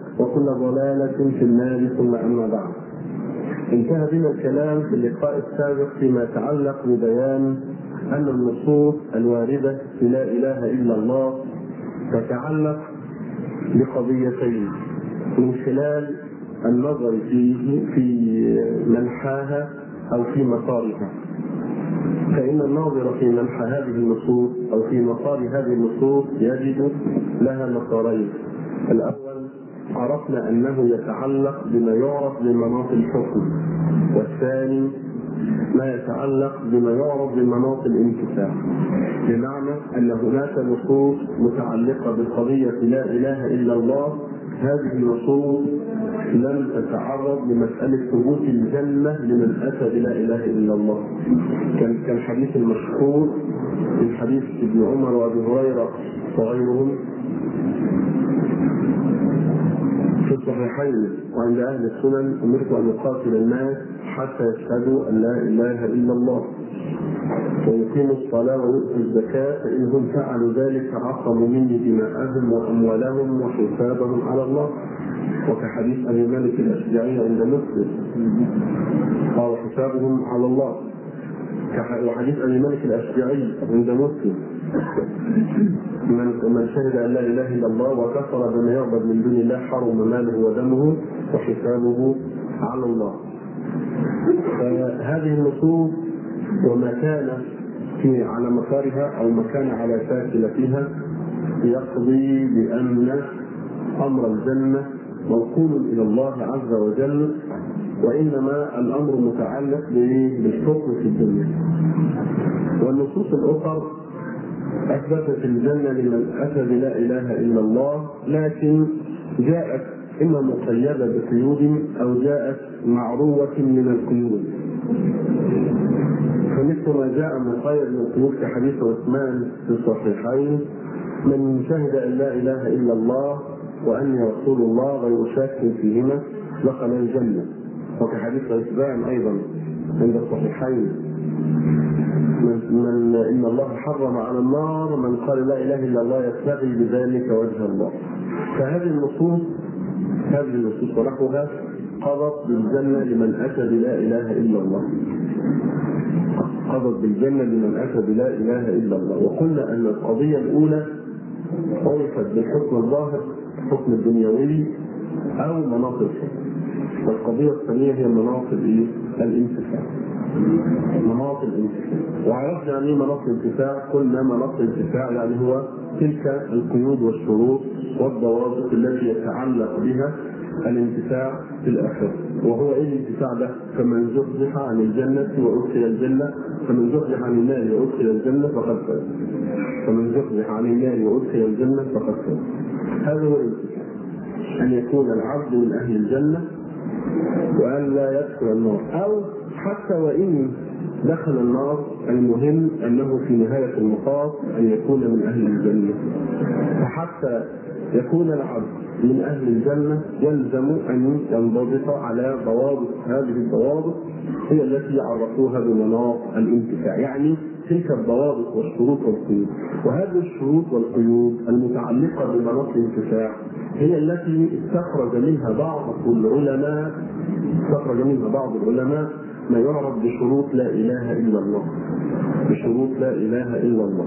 وكل ضلالة في النار ثم أما بعد انتهى بنا الكلام في اللقاء السابق فيما يتعلق ببيان أن النصوص الواردة في لا إله إلا الله تتعلق بقضيتين من خلال النظر فيه في منحاها أو في مسارها فإن الناظر في منحى هذه النصوص أو في مسار هذه النصوص يجد لها مسارين الأول عرفنا أنه يتعلق بما يعرف بمناط الحكم والثاني ما يتعلق بما يعرف بمناط الانتفاع بمعنى أن هناك نصوص متعلقة بقضية لا إله إلا الله هذه النصوص لم تتعرض لمسألة ثبوت الجنة لمن أتى بلا إله إلا الله. كان كالحديث المشهور من حديث ابن عمر وأبي هريرة وغيرهم في الصحيحين وعند أهل السنن أمرت أن أقاتل الناس حتى يشهدوا أن لا إله إلا الله ويقيموا الصلاة ويؤتوا الزكاة فإنهم فعلوا ذلك عصموا مني دماءهم وأموالهم وحسابهم على الله وكحديث أبي مالك الأشجعي عند مسلم قال حسابهم على الله وحديث أبي مالك الأشجعي عند مسلم من من شهد أن لا إله إلا الله وكفر بما يعبد من دون الله حرم ماله ودمه وحسابه على الله فهذه النصوص وما كان في على مسارها او ما كان على شاكلتها يقضي بان امر الجنه موكول الى الله عز وجل وانما الامر متعلق بالحكم في الدنيا والنصوص الاخرى اثبتت الجنه لمن اتى بلا اله الا الله لكن جاءت اما مقيده بقيود او جاءت معروه من القيود فمثل ما جاء من خير من القيود في حديث عثمان في الصحيحين من شهد ان لا اله الا الله واني رسول الله غير شاك فيهما دخل الجنه وفي حديث عثمان ايضا عند الصحيحين من, من ان الله حرم على النار من قال لا اله الا الله يبتغي بذلك وجه الله فهذه النصوص هذه النصوص ونحوها قضت بالجنه لمن اتى بلا اله الا الله قضت بالجنة لمن أتى بلا إله إلا الله وقلنا أن القضية الأولى عرفت بالحكم الظاهر الحكم الدنيوي أو مناط الحكم والقضية الثانية هي مناط الانتفاع مناط الانتفاع وعرفنا يعني ايه مناط الانتفاع قلنا مناط الانتفاع يعني هو تلك القيود والشروط والضوابط التي يتعلق بها الانتفاع في الآخرة وهو ايه الانتفاع ده؟ فمن زحزح عن الجنة وأدخل الجنة فمن زحزح عن النار وأدخل الجنة فقد فاز فمن زحزح عن النار وأدخل الجنة فقد فاز هذا هو الانتفاع أن يكون العبد من أهل الجنة وأن لا يدخل النار أو حتى وإن دخل النار المهم أنه في نهاية المطاف أن يكون من أهل الجنة فحتى يكون العبد من اهل الجنه يلزم ان ينضبط على ضوابط هذه الضوابط هي التي عرفوها بمناط الانتفاع يعني تلك الضوابط والشروط والقيود وهذه الشروط والقيود المتعلقه بمناط الانتفاع هي التي استخرج منها بعض العلماء استخرج منها بعض العلماء ما يعرف بشروط لا اله الا الله بشروط لا اله الا الله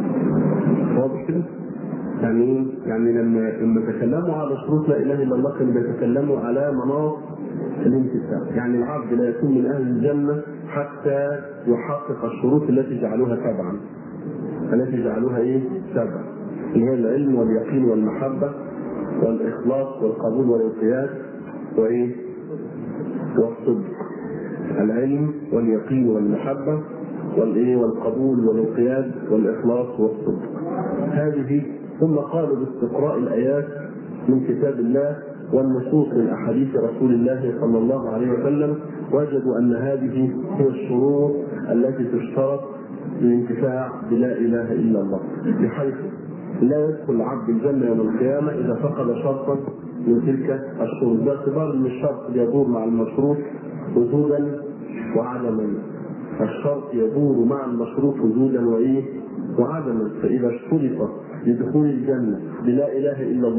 واضح كده؟ يعني ايه؟ يعني لما لما تكلموا على شروط لا اله الا الله كانوا بيتكلموا على مناط الانتفاع، يعني العبد لا يكون من اهل الجنه حتى يحقق الشروط التي جعلوها سبعا. التي جعلوها ايه؟ سبعا. اللي هي العلم واليقين والمحبه والاخلاص والقبول والانقياد وايه؟ والصدق. العلم واليقين والمحبه والايه؟ والقبول والانقياد والاخلاص والصدق. هذه ثم قالوا باستقراء الايات من كتاب الله والنصوص من احاديث رسول الله صلى الله عليه وسلم وجدوا ان هذه هي الشروط التي تشترط للانتفاع بلا اله الا الله بحيث لا يدخل العبد الجنه يوم القيامه اذا فقد شرطا من تلك الشروط باعتبار ان الشرط يدور مع المشروط وجودا وعدما الشرط يدور مع المشروط وجودا وايه وعدما فاذا اشترط لدخول الجنة بلا إله إلا الله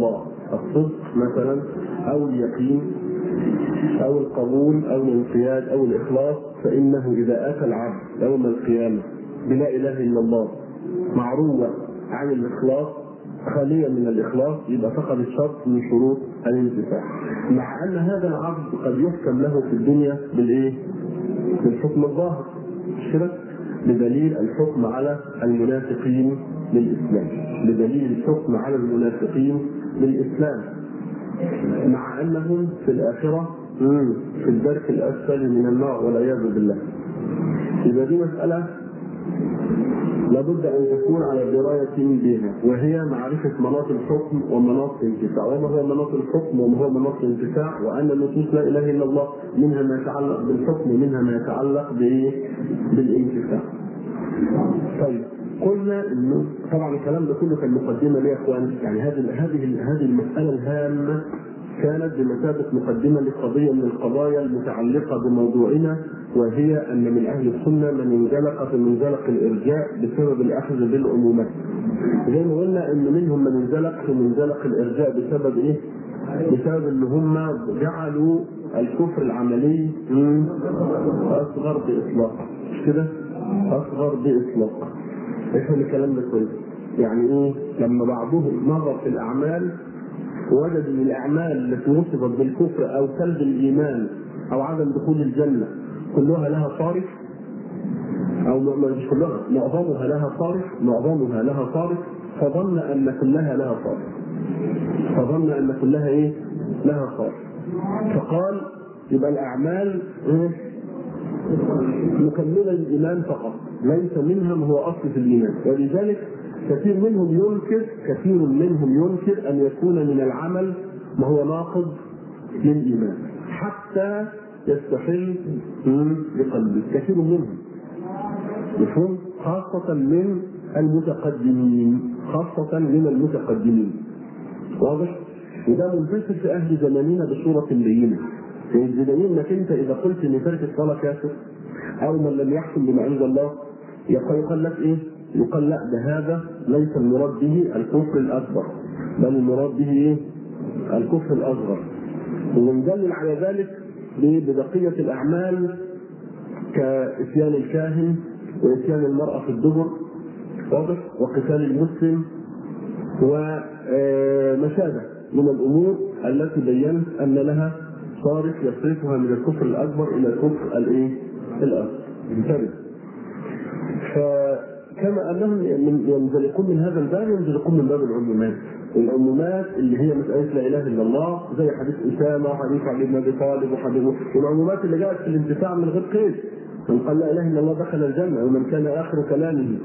الصدق مثلا او اليقين او القبول او الانقياد او الاخلاص فانه اذا اتى العبد يوم القيامه بلا اله الا الله معروه عن الاخلاص خاليا من الاخلاص يبقى فقد الشرط من شروط الانتفاع مع ان هذا العبد قد يحكم له في الدنيا بالايه؟ بالحكم الظاهر مش كده؟ بدليل الحكم على المنافقين للاسلام بدليل الحكم على المنافقين للاسلام مع انهم في الاخره في الدرك الاسفل من النار والعياذ بالله اذا دي مساله لابد ان تكون على درايه بها وهي معرفه مناط الحكم ومناط الانتفاع وما هو مناط الحكم وما هو مناط الانتفاع وان النصوص لا اله الا الله منها ما يتعلق بالحكم ومنها ما يتعلق بالانتفاع. طيب قلنا انه طبعا الكلام ده كله كان مقدمه ليه يا اخوان؟ يعني هذه هذه هذه المساله الهامه كانت بمثابة مقدمة لقضية من القضايا المتعلقة بموضوعنا وهي أن من أهل السنة من انزلق في منزلق الإرجاء بسبب الأخذ بالعمومات. زي ما قلنا أن منهم من انزلق في منزلق الإرجاء بسبب إيه؟ بسبب أن هم جعلوا الكفر العملي أصغر بإطلاق. مش كده؟ أصغر بإطلاق. افهم الكلام ده كويس. يعني إيه؟ لما بعضهم نظر في الأعمال وجد ان الاعمال التي وصفت بالكفر او سلب الايمان او عدم دخول الجنه كلها لها صارف او مش كلها معظمها لها صارف معظمها لها صارف فظن ان كلها لها صارف فظن ان كلها ايه؟ لها صارف فقال يبقى الاعمال ايه؟ مكمله للايمان فقط ليس منها ما هو اصل في الايمان ولذلك كثير منهم ينكر كثير منهم ينكر ان يكون من العمل ما هو ناقض للايمان حتى يستحل بقلبه كثير منهم مفهوم خاصة من المتقدمين خاصة من المتقدمين واضح؟ وده منتشر في أهل زماننا بصورة بينة الزبائن انك انت اذا قلت ان ترك الصلاه كافر او من لم يحكم بما انزل الله يقال لك ايه؟ يقال لا ده هذا ليس المراد به الكفر الاكبر بل المراد به ايه؟ الكفر الاصغر وندلل على ذلك ببقيه الاعمال كاتيان الكاهن واتيان المراه في الدبر واضح وقتال المسلم وما شابه من الامور التي بينت ان لها صارف يصرفها من الكفر الاكبر الى الكفر الايه؟ الاصغر انتبه فكما انهم ينزلقون من هذا الباب ينزلقون من باب العمومات العمومات اللي هي مسألة لا إله إلا الله زي حديث أسامة وحديث علي بن أبي طالب وحديث والعمومات اللي جاءت في الانتفاع من غير قيد من قال لا إله إلا الله دخل الجنة ومن كان آخر كلامه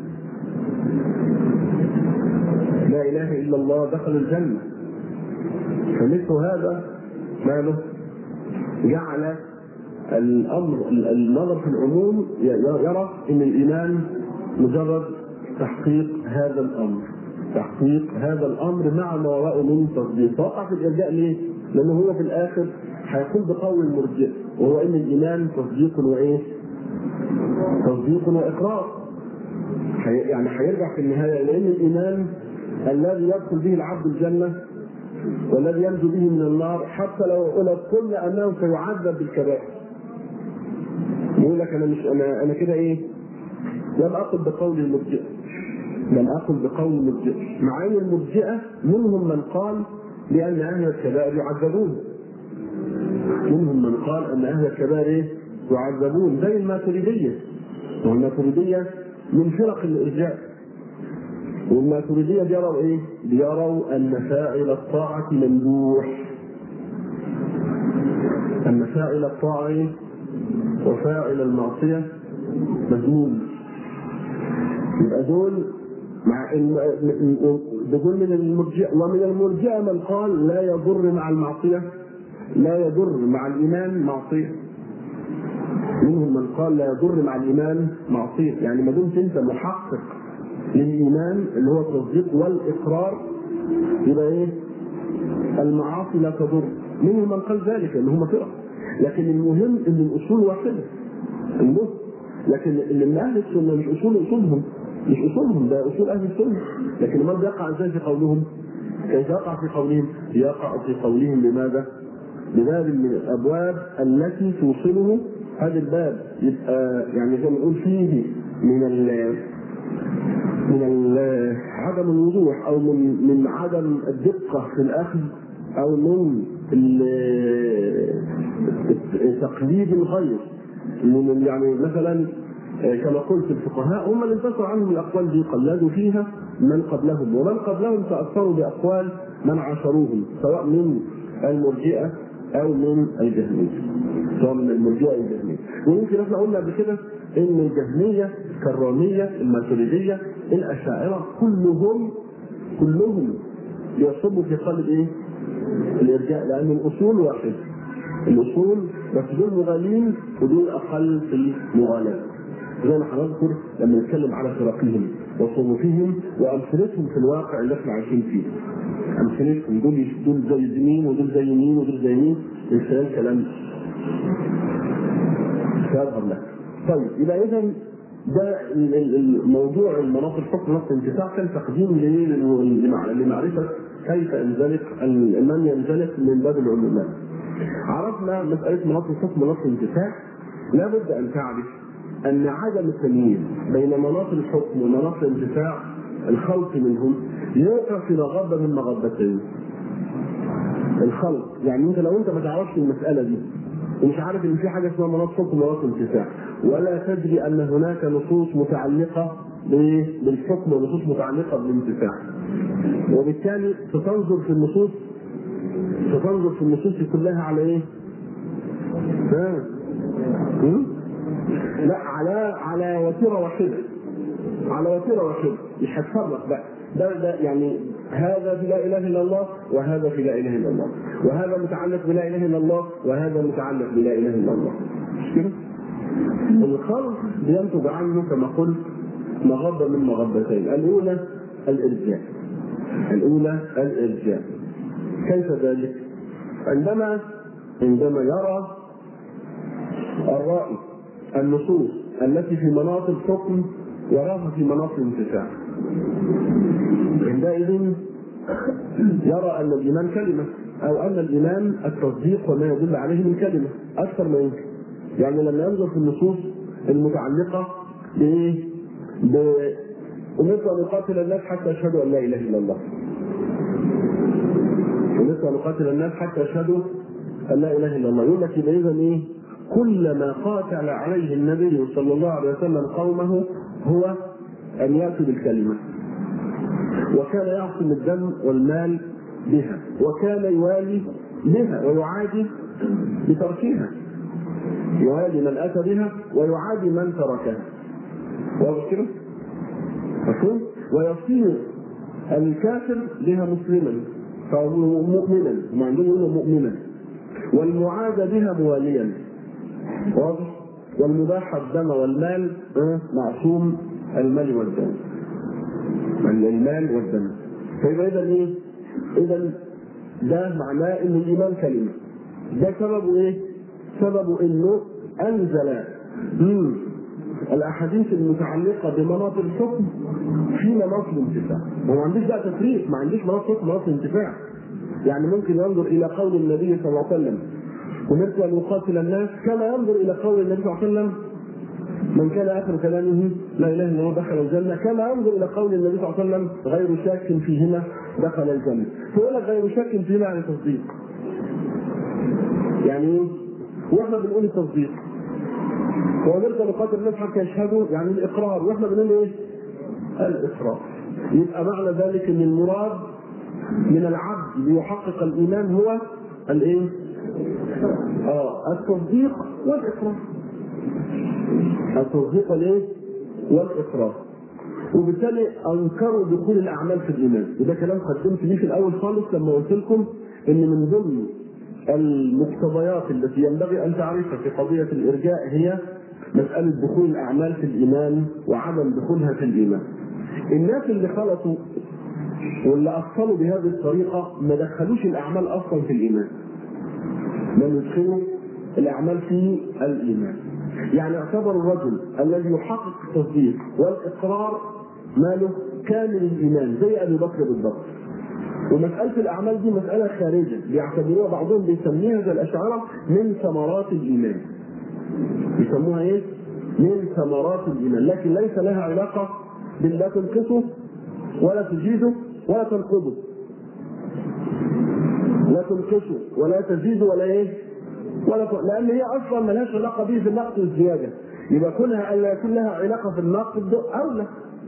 لا إله إلا الله دخل الجنة فمثل هذا ماله جعل الامر النظر في العموم يرى ان الايمان مجرد تحقيق هذا الامر تحقيق هذا الامر مع ما وراءه من تصديق وقع في الارجاء ليه؟ لانه هو في الاخر هيقول بقول المرجئ وهو ان الايمان تصديق وايه؟ تصديق واقرار يعني هيرجع في النهايه لان الايمان الذي يدخل به العبد الجنه والذي ينجو به من النار حتى لو لو قلنا انه سيعذب بالكبائر يقول لك انا مش انا انا كده ايه؟ لم اقل بقول المرجئه لم اقل بقول المرجئه مع ان المرجئه منهم من قال بان اهل الكبائر يعذبون منهم من قال ان اهل الكبائر ايه؟ يعذبون زي الماتريديه والماتريديه من فرق الارجاء والماتريديه بيروا ايه؟ بيروا ان فاعل الطاعه ممدوح ان فاعل الطاعه وفاعل المعصيه مذموم يبقى دول مع دول من المرجئه ومن المرجئه من قال لا يضر مع المعصيه لا يضر مع الايمان معصيه منهم من قال لا يضر مع الايمان معصيه يعني ما دمت انت محقق للايمان اللي هو التصديق والاقرار يبقى ايه؟ المعاصي لا تضر منهم من قال ذلك ان هم فرق لكن المهم ان الاصول واحده المهم لكن اللي من اهل السنه مش اصول اصولهم مش اصولهم ده اصول اهل السنه لكن ما بيقع ازاي في قولهم كيف يقع في قولهم؟ يقع في قولهم لماذا؟ بباب من الابواب التي توصله هذا الباب يبقى يعني زي ما نقول فيه من ال من ال عدم الوضوح او من من عدم الدقه في الاخذ او من تقليد الغير من يعني مثلا كما قلت الفقهاء هم اللي انتصر عنهم الاقوال دي قلدوا فيها من قبلهم ومن قبلهم تاثروا باقوال من عاشروهم سواء من المرجئه او من الجهميه سواء من المرجئه او الجهميه ويمكن احنا قلنا قبل كده ان الجهميه الكراميه الماتريديه الاشاعره كلهم كلهم يصبوا في قلب ايه؟ الارجاء لان الاصول واحده الاصول بس دول مغالين ودول اقل في المغالاه زي ما هنذكر لما نتكلم على فرقهم وصنوفهم وامثلتهم في الواقع اللي احنا عايشين فيه. امثلتهم دول دول زي مين ودول زي مين ودول زي مين الكلام كلام سيظهر لك. طيب يبقى اذا ده الموضوع المناطق الحكم نص الانتفاع كان تقديم لمعرفه كيف ينزلق من ينزلق من باب العلماء. عرفنا مساله مناطق الحكم ونص الانتفاع لابد ان تعرف ان عدم التمييز بين مناط الحكم ومناط الانتفاع الخلق منهم يوقع في مغبه من مغبتين. الخلق يعني انت لو انت ما تعرفش المساله دي ومش عارف ان في حاجه اسمها مناط حكم ومناط انتفاع ولا تدري ان هناك نصوص متعلقه بالحكم ونصوص متعلقه بالانتفاع وبالتالي ستنظر في النصوص ستنظر في النصوص كلها على ايه؟ ها؟ لا على على وتيره واحده على وتيره واحده مش هتفرق بقى ده ده يعني هذا في لا اله الا الله وهذا في لا اله الا الله وهذا متعلق بلا اله الا الله وهذا متعلق بلا اله الا الله مش كده؟ الخلق بينتج عنه كما قلت مغبه من مغبتين الاولى الارجاء الاولى الارجاء كيف ذلك؟ عندما عندما يرى الرائي النصوص التي في مناط الحكم يراها في مناط الانتفاع عندئذ يرى ان الايمان كلمه او ان الايمان التصديق وما يدل عليه من كلمه اكثر ما يمكن يعني لما ينظر في النصوص المتعلقه بايه؟ امرت ان اقاتل الناس حتى يشهدوا ان لا اله الا الله. امرت ان اقاتل الناس حتى يشهدوا ان لا اله الا الله، يقول لك يبقى اذا ايه؟ كل ما قاتل عليه النبي صلى الله عليه وسلم قومه هو ان ياتوا بالكلمه. وكان يعصم الدم والمال بها، وكان يوالي بها ويعادي بتركها. يوالي من اتى بها ويعادي من تركها. واضح كده؟ مفهوم؟ ويصير الكافر بها مسلما فهو مؤمنا هم عندهم يقولوا مؤمنا والمعاد بها مواليا واضح؟ والمباح الدم والمال معصوم المال والدم المال والدم فيبقى اذا ايه؟ اذا ده معناه ان الايمان كلمه ده سببه ايه؟ سببه انه انزل مم. الاحاديث المتعلقه بمناط الحكم في مناط الانتفاع هو ما عنديش بقى تفريق ما عنديش مناط حكم مناط انتفاع يعني ممكن ينظر الى قول النبي صلى الله عليه وسلم امرت ان اقاتل الناس كما ينظر الى قول النبي صلى الله عليه وسلم من كان اخر كلامه لا اله الا الله دخل الجنه كما ينظر الى قول النبي صلى الله عليه وسلم غير شاك فيهما دخل الجنه فيقول لك غير شاك فيهما يعني تصديق يعني ايه؟ واحنا بنقول التصديق وامرت ان اقاتل الناس حتى يشهدوا يعني الاقرار واحنا بنقول ايه؟ الاقرار يبقى معنى ذلك ان المراد من العبد ليحقق الايمان هو الايه؟ اه التصديق والاقرار التصديق والايه؟ والاقرار وبالتالي انكروا دخول الاعمال في الايمان وده كلام قدمت ليه في الاول خالص لما قلت لكم ان من ضمن المقتضيات التي ينبغي ان تعرفها في قضيه الارجاء هي مساله دخول الاعمال في الايمان وعدم دخولها في الايمان. الناس اللي خلطوا واللي اصلوا بهذه الطريقه ما دخلوش الاعمال اصلا في الايمان. لم يدخلوا الاعمال في الايمان. يعني اعتبر الرجل الذي يحقق التصديق والاقرار ماله كامل الايمان زي ابي بكر بالضبط. ومسألة الأعمال دي مسألة خارجة بيعتبروها بعضهم بيسميها زي الأشاعرة من ثمرات الإيمان. يسموها إيه؟ من ثمرات الإيمان، لكن ليس لها علاقة باللا تنقصه ولا تزيده ولا تنقضه. لا تنقصه ولا تزيده ولا إيه؟ ولا ت... لأن هي أصلا ملهاش علاقة به في النقص والزيادة. يبقى كونها ألا يكون لها علاقة في النقد أولى.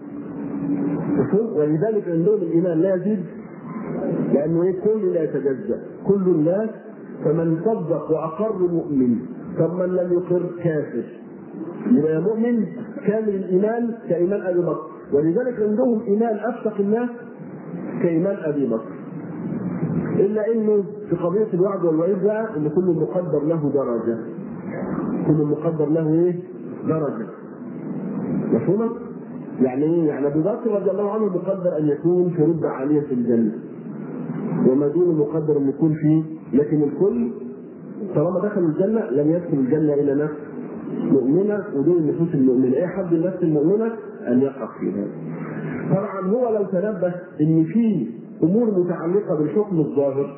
ولذلك عندهم الإيمان لا يزيد لانه ايه كل لا يتجزا كل الناس فمن صدق واقر مؤمن فمن لم يقر كافر يبقى مؤمن كامل الايمان كايمان ابي بكر ولذلك عندهم ايمان افسق الناس كايمان ابي بكر الا انه في قضيه الوعد والوعيد بقى ان كل مقدر له درجه كل مقدر له ايه؟ درجه مفهومه؟ يعني ايه؟ يعني ابو بكر رضي الله عنه مقدر ان يكون في رتبه عاليه في الجنه وما دون مقدر ان يكون فيه لكن الكل طالما دخلوا الجنه لم يدخل الجنه الا نفس مؤمنه ودون النفوس المؤمنه ايه حد النفس المؤمنه ان يقع في هذا طبعا هو لو تنبه ان في امور متعلقه بالحكم الظاهر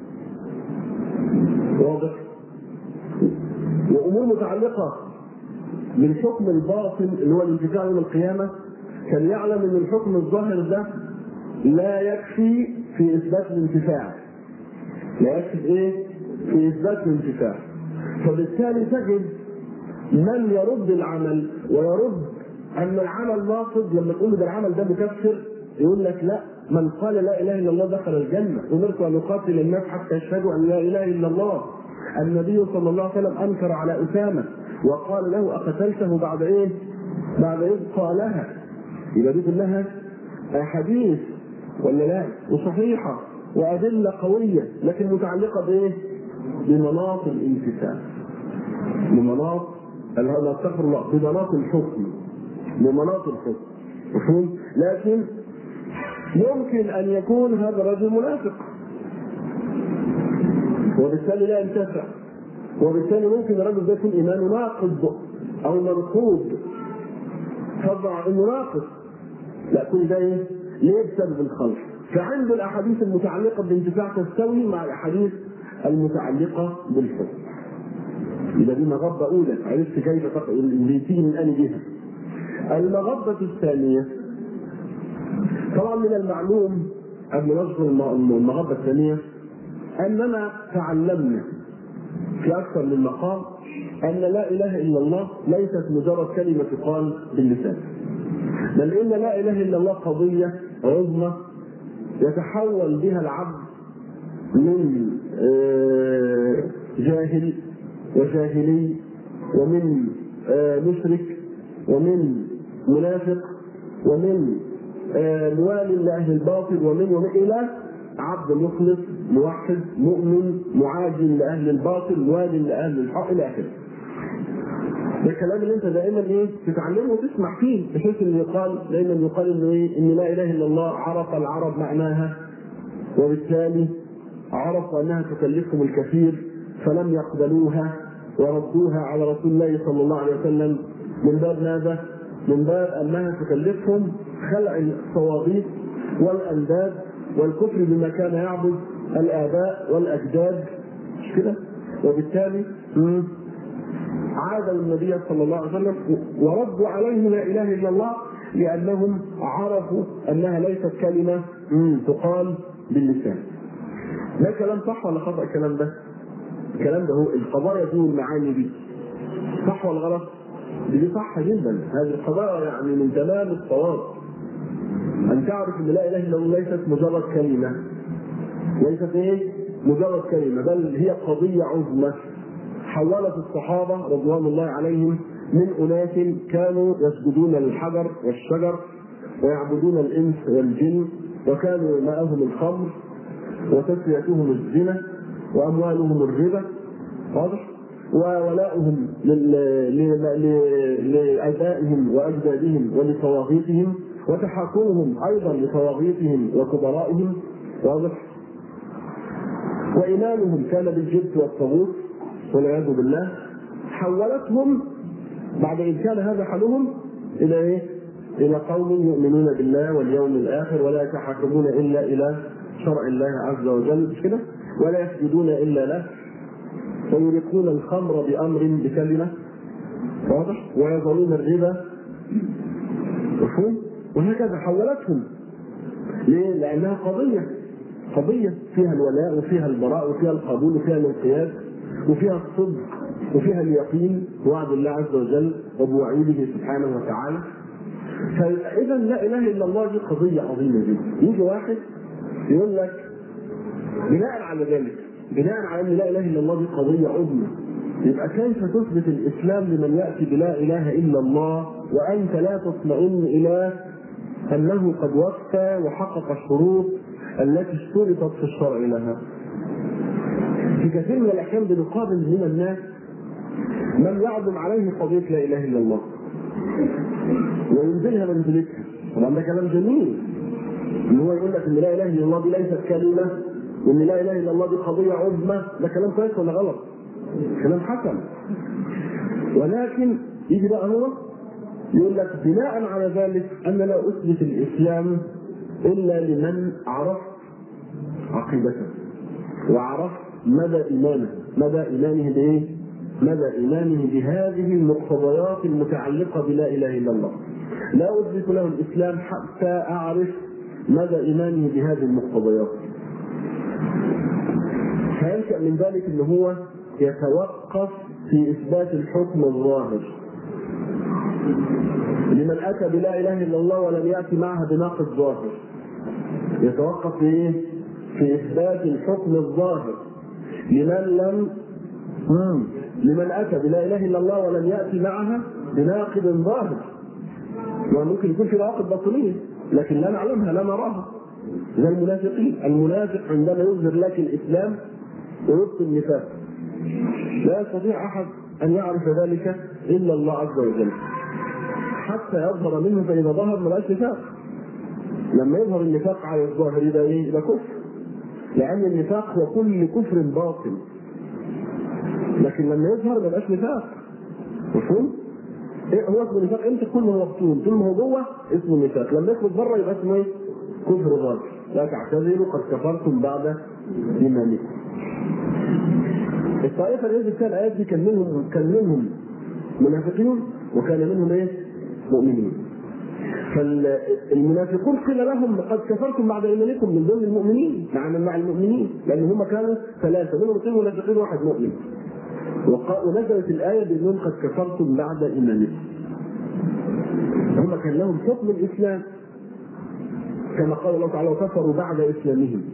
واضح وامور متعلقه بالحكم الباطن اللي هو الانتفاع يوم القيامه كان يعلم ان الحكم الظاهر ده لا يكفي في اثبات الانتفاع لا يكفي ايه في اثبات الانتفاع فبالتالي تجد من يرد العمل ويرد ان العمل ناقض لما تقول له ده العمل ده مكفر يقول لك لا من قال لا اله الا الله دخل الجنه امرت ان اقاتل الناس حتى يشهدوا ان لا اله الا الله النبي صلى الله عليه وسلم انكر على اسامه وقال له اقتلته بعد ايه؟ بعد اذ قالها يبقى دي كلها احاديث ولا لا؟ وصحيحه وادله قويه لكن متعلقه بايه؟ بمناط الانتفاع بمناط لا استغفر الله بمناط الحكم بمناط الحكم مفهوم؟ لكن يمكن ان يكون هذا الرجل منافق وبالتالي لا ينتفع وبالتالي ممكن الرجل ده يكون ايمانه ناقض او منقوض فضع انه ناقص لا كل ده ايه؟ ليه بسبب الخلق فعنده الاحاديث المتعلقه بالانتفاع تستوي مع الاحاديث المتعلقه بالحكم يبقى دي مغبه اولى عرفت كيف اللي تيجي من انهي جهه المغبه الثانيه طبعا من المعلوم قبل نذكر المغبه الثانيه اننا تعلمنا في اكثر من مقام ان لا اله الا الله ليست مجرد كلمه تقال باللسان بل ان لا اله الا الله قضيه عظمى يتحول بها العبد من جاهل وجاهلي ومن مشرك ومن منافق ومن موال لاهل الباطل ومن ومن الى عبد مخلص موحد مؤمن معادي لاهل الباطل موال لاهل الحق الى اخره. ده الكلام اللي انت دائما ايه تتعلمه وتسمع فيه بحيث انه يقال دائما يقال انه ايه ان لا اله الا الله عرف العرب معناها وبالتالي عرفوا انها تكلفهم الكثير فلم يقبلوها وردوها على رسول الله صلى الله عليه وسلم من باب ماذا؟ من باب انها تكلفهم خلع الصوابيط والانداد والكفر بما كان يعبد الاباء والاجداد مش كده؟ وبالتالي عادوا النبي صلى الله عليه وسلم وردوا عليه لا اله الا الله لانهم عرفوا انها ليست كلمه تقال باللسان. ده كلام صح ولا خطا الكلام ده؟ الكلام ده هو القضايا دي والمعاني دي صح ولا غلط؟ دي صح جدا هذه القضايا يعني من تمام الصواب ان تعرف ان لا اله الا الله ليست مجرد كلمه ليست ايه؟ مجرد كلمه بل هي قضيه عظمى حولت الصحابه رضوان الله عليهم من اناس كانوا يسجدون للحجر والشجر ويعبدون الانس والجن وكانوا ماءهم الخمر وتسليتهم الزنا واموالهم الربا واضح وولائهم لابائهم واجدادهم ولطواغيتهم وتحاكمهم ايضا لطواغيتهم وكبرائهم واضح وايمانهم كان بالجبت والطاغوت والعياذ بالله حولتهم بعد ان كان هذا حالهم الى ايه؟ الى قوم يؤمنون بالله واليوم الاخر ولا يتحاكمون الا الى شرع الله عز وجل مش كده؟ ولا يسجدون الا له ويريقون الخمر بامر بكلمه واضح؟ ويظلون الربا مفهوم؟ وهكذا حولتهم ليه؟ لانها قضيه قضيه فيها الولاء وفيها البراء وفيها القبول وفيها الانقياد وفيها الصدق وفيها اليقين بوعد الله عز وجل وبوعيده سبحانه وتعالى فاذا لا اله الا الله دي قضيه عظيمه جدا يجي واحد يقول لك بناء على ذلك بناء على ان لا اله الا الله دي قضيه عظمى يبقى كيف تثبت الاسلام لمن ياتي بلا اله الا الله وانت لا تطمئن الى انه قد وفى وحقق الشروط التي اشترطت في الشرع لها. في كثير من الاحيان بنقابل من الناس من يعظم عليه قضيه لا اله الا الله. وينزلها منزلتها. طبعا ده كلام جميل. ان هو يقول لك ان لا اله الا الله دي ليست كلمه وان لا اله الا الله دي قضيه عظمى ده كلام كويس ولا غلط؟ كلام حسن. ولكن يجي بقى هو يقول لك بناء على ذلك انا لا اثبت الاسلام الا لمن عرفت عقيدته وعرفت مدى ايمانه مدى ايمانه بايه؟ مدى ايمانه بهذه المقتضيات المتعلقه بلا اله الا الله. لا اثبت له الاسلام حتى اعرف مدى ايمانه بهذه المقتضيات. فينشا من ذلك ان هو يتوقف في اثبات الحكم الظاهر لمن اتى بلا اله الا الله ولم ياتي معها بناقض ظاهر يتوقف في ايه؟ في اثبات الحكم الظاهر لمن لم مم. لمن اتى بلا اله الا الله ولم ياتي معها بناقض ظاهر وممكن يكون في نواقض باطنيه لكن لا نعلمها لا نراها زي المنافقين المنافق عندما يظهر لك الاسلام ويبطل النفاق لا يستطيع احد ان يعرف ذلك الا الله عز وجل حتى يظهر منه فاذا ظهر ما بقاش نفاق لما يظهر النفاق على الظاهر يبقى ايه؟ يبقى كفر لان النفاق هو كل كفر باطل لكن لما يظهر ما بقاش نفاق مفهوم؟ إيه هو اسمه نفاق امتى كل ما هو مفتون طول ما هو جوه اسمه نفاق لما يخرج بره يبقى اسمه ايه؟ كفر ظاهر لا تعتذروا قد كفرتم بعد ايمانكم الطائفه اللي نزلت فيها الايات دي كان منهم كان منهم منافقين وكان منهم ايه؟ مؤمنين. فالمنافقون قيل لهم قد كفرتم بعد ايمانكم من ضمن المؤمنين مع مع المؤمنين لان هم كانوا ثلاثه منهم اثنين منافقين وواحد مؤمن. ونزلت الايه بانهم قد كفرتم بعد ايمانكم. هم كان لهم حكم الاسلام كما قال الله تعالى وكفروا بعد اسلامهم.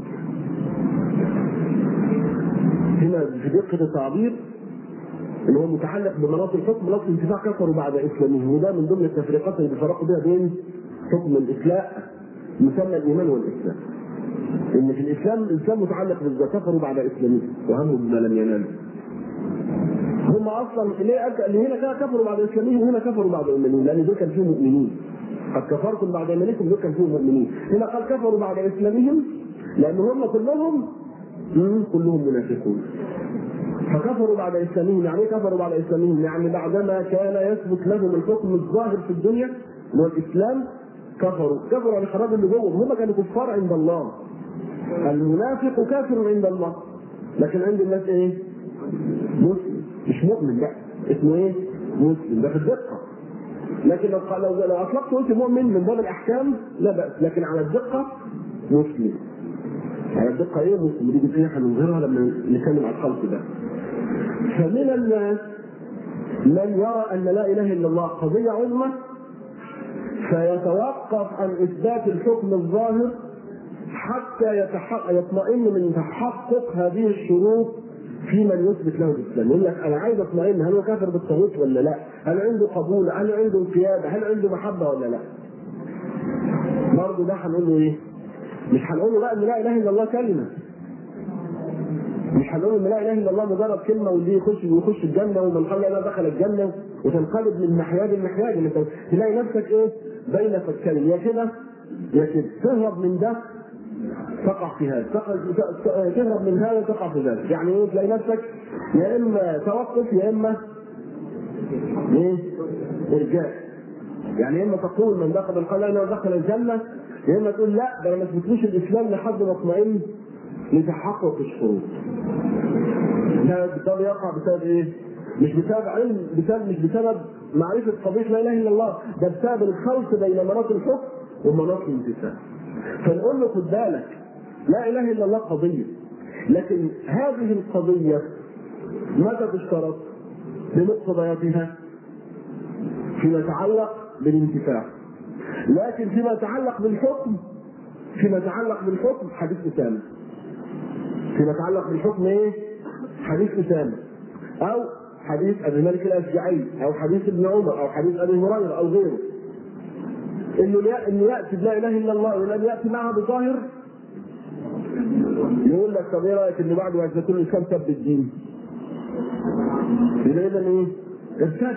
هنا في دقة التعبير اللي هو متعلق بمناط الحكم مناط الانتفاع كفروا بعد اسلامهم وده من ضمن التفريقات اللي بيفرقوا بها بين حكم الاسلاء مسمى الايمان والاسلام. ان في الاسلام الانسان متعلق بالذات كفروا بعد اسلامهم وهموا بما لم ينالوا. هم اصلا ليه اللي هنا كفروا بعد اسلامهم وهنا كفروا بعد ايمانهم لان دول كان فيهم مؤمنين. قد كفرتم بعد ايمانكم دول كان فيهم مؤمنين. هنا قال كفروا بعد اسلامهم لان هم كلهم كلهم منافقون فكفروا بعد اسلامهم يعني ايه كفروا بعد اسلامهم؟ يعني بعدما كان يثبت لهم الحكم الظاهر في الدنيا اللي هو الاسلام كفروا كفروا يعني خراب اللي جوه هم كانوا كفار عند الله المنافق كافر عند الله لكن عند الناس ايه؟ مسلم مش مؤمن بقى اسمه ايه؟ مسلم ده في الدقه لكن لو لو لو اطلقت قلت مؤمن من باب الاحكام لا باس لكن على الدقه مسلم على الدقة ايه مسلم دي جزئية هنظهرها لما نتكلم عن الخلق ده. فمن الناس من يرى أن لا إله إلا الله قضية عظمى فيتوقف عن إثبات الحكم الظاهر حتى يتحقق يطمئن من تحقق هذه الشروط في من يثبت له الاسلام يقول لك انا عايز اطمئن هل هو كافر بالطاغوت ولا لا؟ هل عنده قبول؟ هل عنده انقياد؟ هل عنده محبه ولا لا؟ برضه ده هنقول له ايه؟ مش هنقول له بقى ان لا اله الا الله كلمه مش هنقول ان لا اله الا الله مجرد كلمه واللي يخش ويخش الجنه ومن قال لا دخل الجنه وتنقلب من محياد لمحياد انت تلاقي نفسك ايه بين فكين يا كده يا كده تهرب من ده تقع في هذا تهرب من هذا تقع في ذلك يعني ايه تلاقي نفسك يا اما توقف يا اما ايه ارجاء يعني اما تقول من دخل قال لا دخل الجنه يا اما تقول لا ده انا ما اثبتلوش الاسلام لحد ما اطمئن لتحقق الشروط ده ده يقع بسبب ايه؟ مش بسبب علم بسبب مش بسبب معرفه قضيه لا اله الا الله ده بسبب الخلط بين مناط الحكم ومناط الانتفاع فنقول له خد بالك لا اله الا الله قضيه لكن هذه القضيه متى تشترط؟ بمقتضياتها فيما يتعلق بالانتفاع لكن فيما يتعلق بالحكم فيما يتعلق بالحكم حديث اسامه فيما يتعلق بالحكم ايه؟ حديث اسامه او حديث ابي مالك الاشجعي او حديث ابن عمر او حديث ابي هريره او غيره انه انه ياتي بلا اله الا الله ولم ياتي معها بظاهر يقول لك طب ايه رايك ان بعد ما يكون الاسلام سب الدين؟ يبقى اذا ايه؟ ارتد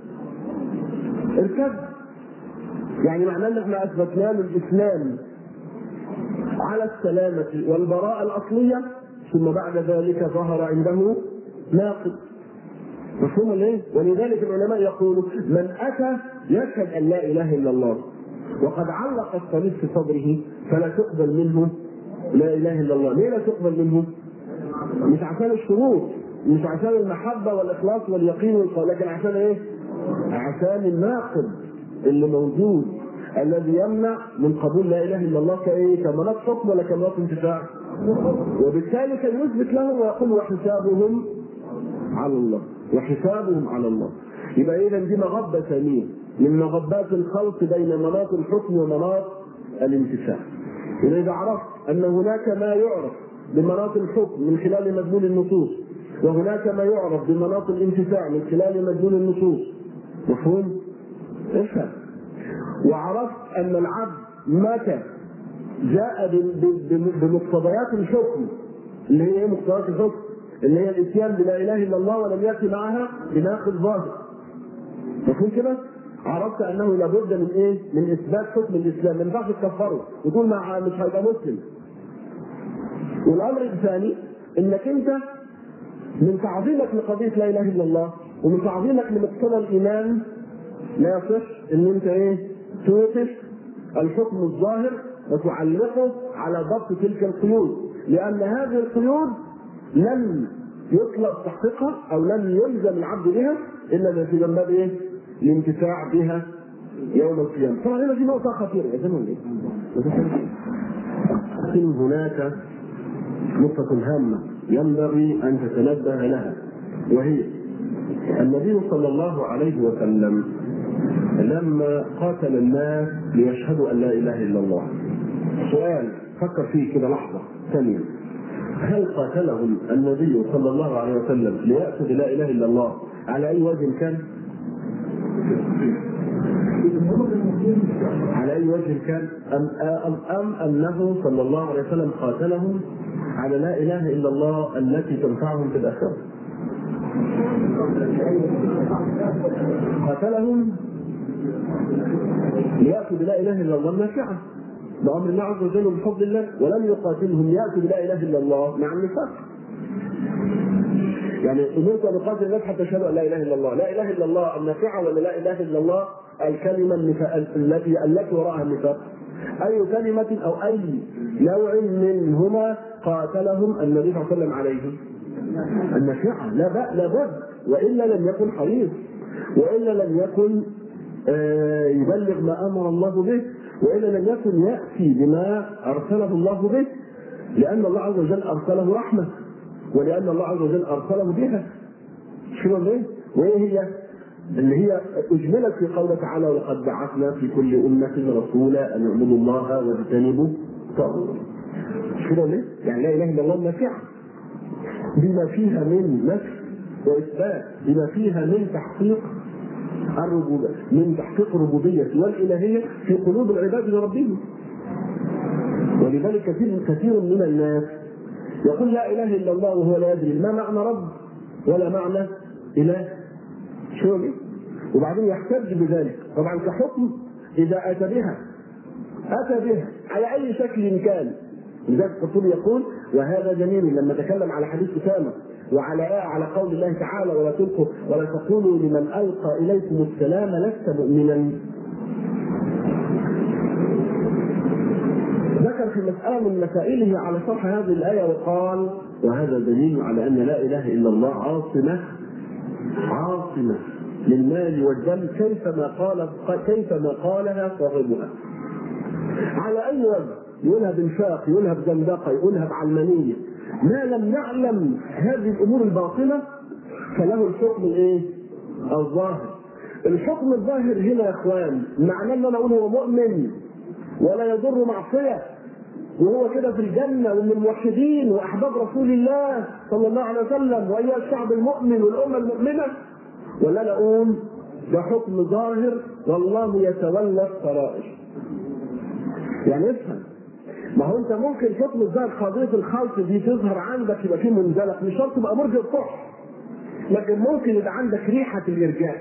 ارتد يعني معناه ان احنا اثبتنا له الاسلام على السلامة والبراءة الأصلية ثم بعد ذلك ظهر عنده ناقض مفهوم ليه؟ ولذلك العلماء يقولوا من أتى يشهد أن لا إله إلا الله وقد علق الصليب في صدره فلا تقبل منه لا إله إلا الله، ليه لا تقبل منه؟ مش عشان الشروط مش عشان المحبة والإخلاص واليقين والقول لكن عشان إيه؟ عشان الناقض اللي موجود الذي يمنع من قبول لا اله الا الله كايه؟ كمناط حكم ولا كمناط انتفاع؟ وبالتالي كان يثبت لهم ويقول وحسابهم على الله وحسابهم على الله يبقى اذا دي مغبه ثانيه من مغبات الخلط بين مناط الحكم ومناط الانتفاع اذا عرفت ان هناك ما يعرف بمناط الحكم من خلال مدلول النصوص وهناك ما يعرف بمناط الانتفاع من خلال مدلول النصوص مفهوم؟ افهم وعرفت ان العبد متى جاء بمقتضيات الحكم اللي هي ايه مقتضيات الحكم؟ اللي هي الاتيان بلا اله الا الله ولم ياتي معها بناقض ظاهر. مفهوم كده؟ عرفت انه لابد من ايه؟ من اثبات حكم الاسلام، ما ينفعش تكفره وتقول مع مش هيبقى مسلم. والامر الثاني انك انت من تعظيمك لقضيه لا اله الا الله ومن تعظيمك لمقتضى الايمان لا يصح ان انت ايه؟ توقف الحكم الظاهر وتعلقه على ضبط تلك القيود لان هذه القيود لن يطلب تحقيقها او لن يلزم العبد بها الا في باب ايه؟ الانتفاع بها يوم القيامه. طبعا هنا في نقطه خطيره يا زلمه لكن هناك نقطة هامة ينبغي أن تتنبه لها وهي النبي صلى الله عليه وسلم لما قاتل الناس ليشهدوا ان لا اله الا الله. سؤال فكر فيه كده لحظه ثانيه. هل قاتلهم النبي صلى الله عليه وسلم ليأتوا بلا اله الا الله على اي وجه كان؟ على اي وجه كان؟ ام ام, أم انه صلى الله عليه وسلم قاتلهم على لا اله الا الله التي تنفعهم في الاخره. قاتلهم ليأتوا بلا إله إلا الله نافعة بأمر الله عز وجل وبفضل الله ولم يقاتلهم ليأتوا بلا إله إلا الله مع النفاق يعني أمرت أن أقاتل الناس حتى يشهدوا أن لا إله إلا الله، لا إله إلا الله النافعة ولا لا إله إلا الله الكلمة التي التي وراءها النفاق؟ أي كلمة أو أي نوع منهما قاتلهم النبي صلى الله عليه وسلم عليه؟ النافعة لا بأ لابد وإلا لم يكن حريص وإلا لم يكن يبلغ ما امر الله به والا لم يكن ياتي بما ارسله الله به لان الله عز وجل ارسله رحمه ولان الله عز وجل ارسله بها شنو ليه؟ وايه هي؟ اللي هي اجملت في قوله تعالى ولقد بعثنا في كل امه رسولا ان اعبدوا الله واجتنبوا الطاغوت. شنو ليه؟ يعني لا اله الا الله نافعه بما فيها من نفي واثبات بما فيها من تحقيق الربوبية من تحقيق الربوبية والإلهية في قلوب العباد لربهم ولذلك كثير كثير من الناس يقول لا إله إلا الله وهو لا يدري ما معنى رب ولا معنى إله شو ليه؟ وبعدين يحتج بذلك طبعا كحكم إذا أتى بها أتى بها على أي شكل كان لذلك الرسول يقول وهذا جميل لما تكلم على حديث أسامة وعلى آه على قول الله تعالى ولا تلقوا ولا تقولوا لمن ألقى إليكم السلام لست مؤمنا ذكر في مسألة من مسائله على شرح هذه الآية وقال وهذا دليل على ان لا اله الا الله عاصمه عاصمه للمال والدم كيفما قال كيفما قالها صاحبها على أي وجه يقولها بنفاق يقولها بزندقة يقولها بعلمانية ما لم نعلم هذه الأمور الباطنة فله الحكم الإيه؟ الظاهر الحكم الظاهر هنا يا إخوان معناه إن أنا أقول هو مؤمن ولا يضر معصية وهو كده في الجنة ومن الموحدين وأحباب رسول الله صلى الله عليه وسلم وأيها الشعب المؤمن والأمة المؤمنة ولا أنا أقول ده حكم ظاهر والله يتولى السرائر يعني افهم ما هو انت ممكن حكم الظاهر قضيه الخلط دي تظهر عندك يبقى في منزلق مش شرط تبقى مرجع صح لكن ممكن يبقى عندك ريحه الارجاء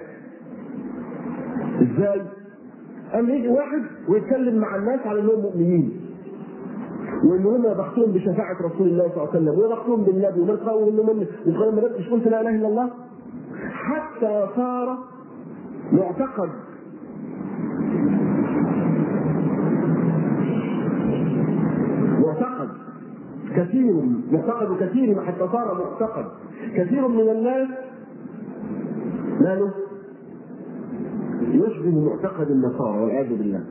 ازاي؟ اما يجي واحد ويتكلم مع الناس على انهم مؤمنين وان هم يبختون بشفاعه رسول الله صلى الله عليه وسلم ويبختون بالنبي ومن قالوا انه من وقال ما مش قلت لا اله الا الله حتى صار معتقد معتقد كثير معتقد كثير حتى صار معتقد كثير من الناس ماله يشبه معتقد النصارى والعياذ بالله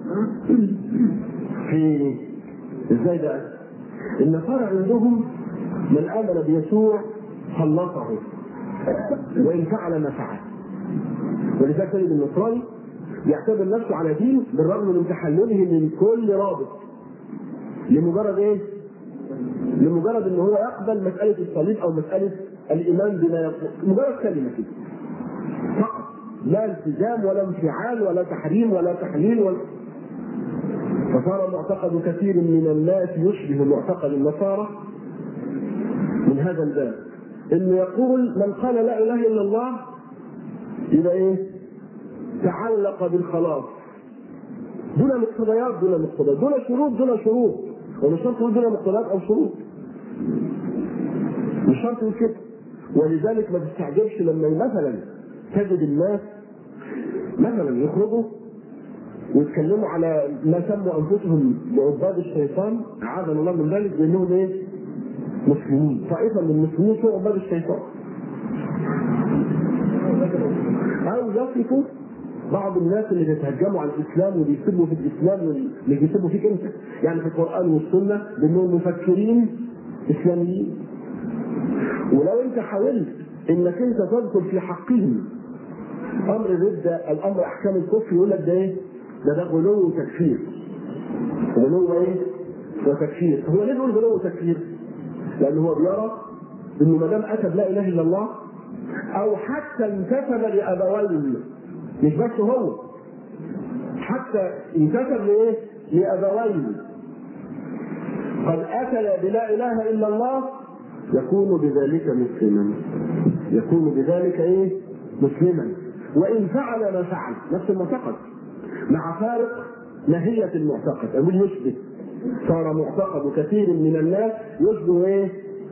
في ازاي بقى؟ النصارى عندهم من امن بيسوع خلصه وان فعل ما فعل ولذلك تجد النصراني يعتبر نفسه على دين بالرغم من تحلله من كل رابط لمجرد ايه؟ لمجرد ان هو يقبل مساله الصليب او مساله الايمان بما يقول مجرد كلمه كده فقط لا التزام ولا انفعال ولا تحريم ولا تحليل ولا فصار معتقد كثير من الناس يشبه معتقد النصارى من هذا الباب انه يقول من قال لا اله الا الله يبقى ايه؟ تعلق بالخلاص دون مقتضيات دون مقتضيات دون شروط دون شروط ومش شرط يقول دون مقتضيات او شروط مش شرط يقول كده ولذلك ما تستعجبش لما مثلا تجد الناس مثلا يخرجوا ويتكلموا على ما سموا انفسهم بعباد الشيطان اعاذنا الله من ذلك بانهم ايه؟ مسلمين طائفه من المسلمين سوى عباد الشيطان او يصفوا بعض الناس اللي بيتهجموا على الاسلام وبيسبوا في الاسلام اللي بيسبوا فيك انت يعني في القران والسنه بانهم مفكرين اسلاميين ولو انت حاولت انك انت تذكر في حقهم امر الردة الامر احكام الكفر يقول لك ده ايه؟ ده ده غلو وتكفير غلو ايه؟ وتكفير هو ليه بيقول غلو وتكفير؟ لان هو بيرى انه ما دام اتى بلا اله الا الله او حتى انتسب لابوين مش بس هو حتى انتسب لايه؟ لابوين قد اتى بلا اله الا الله يكون بذلك مسلما يكون بذلك ايه؟ مسلما وان فعل ما فعل نفس المعتقد مع فارق ماهية المعتقد أقول يشبه صار معتقد كثير من الناس يشبه ايه؟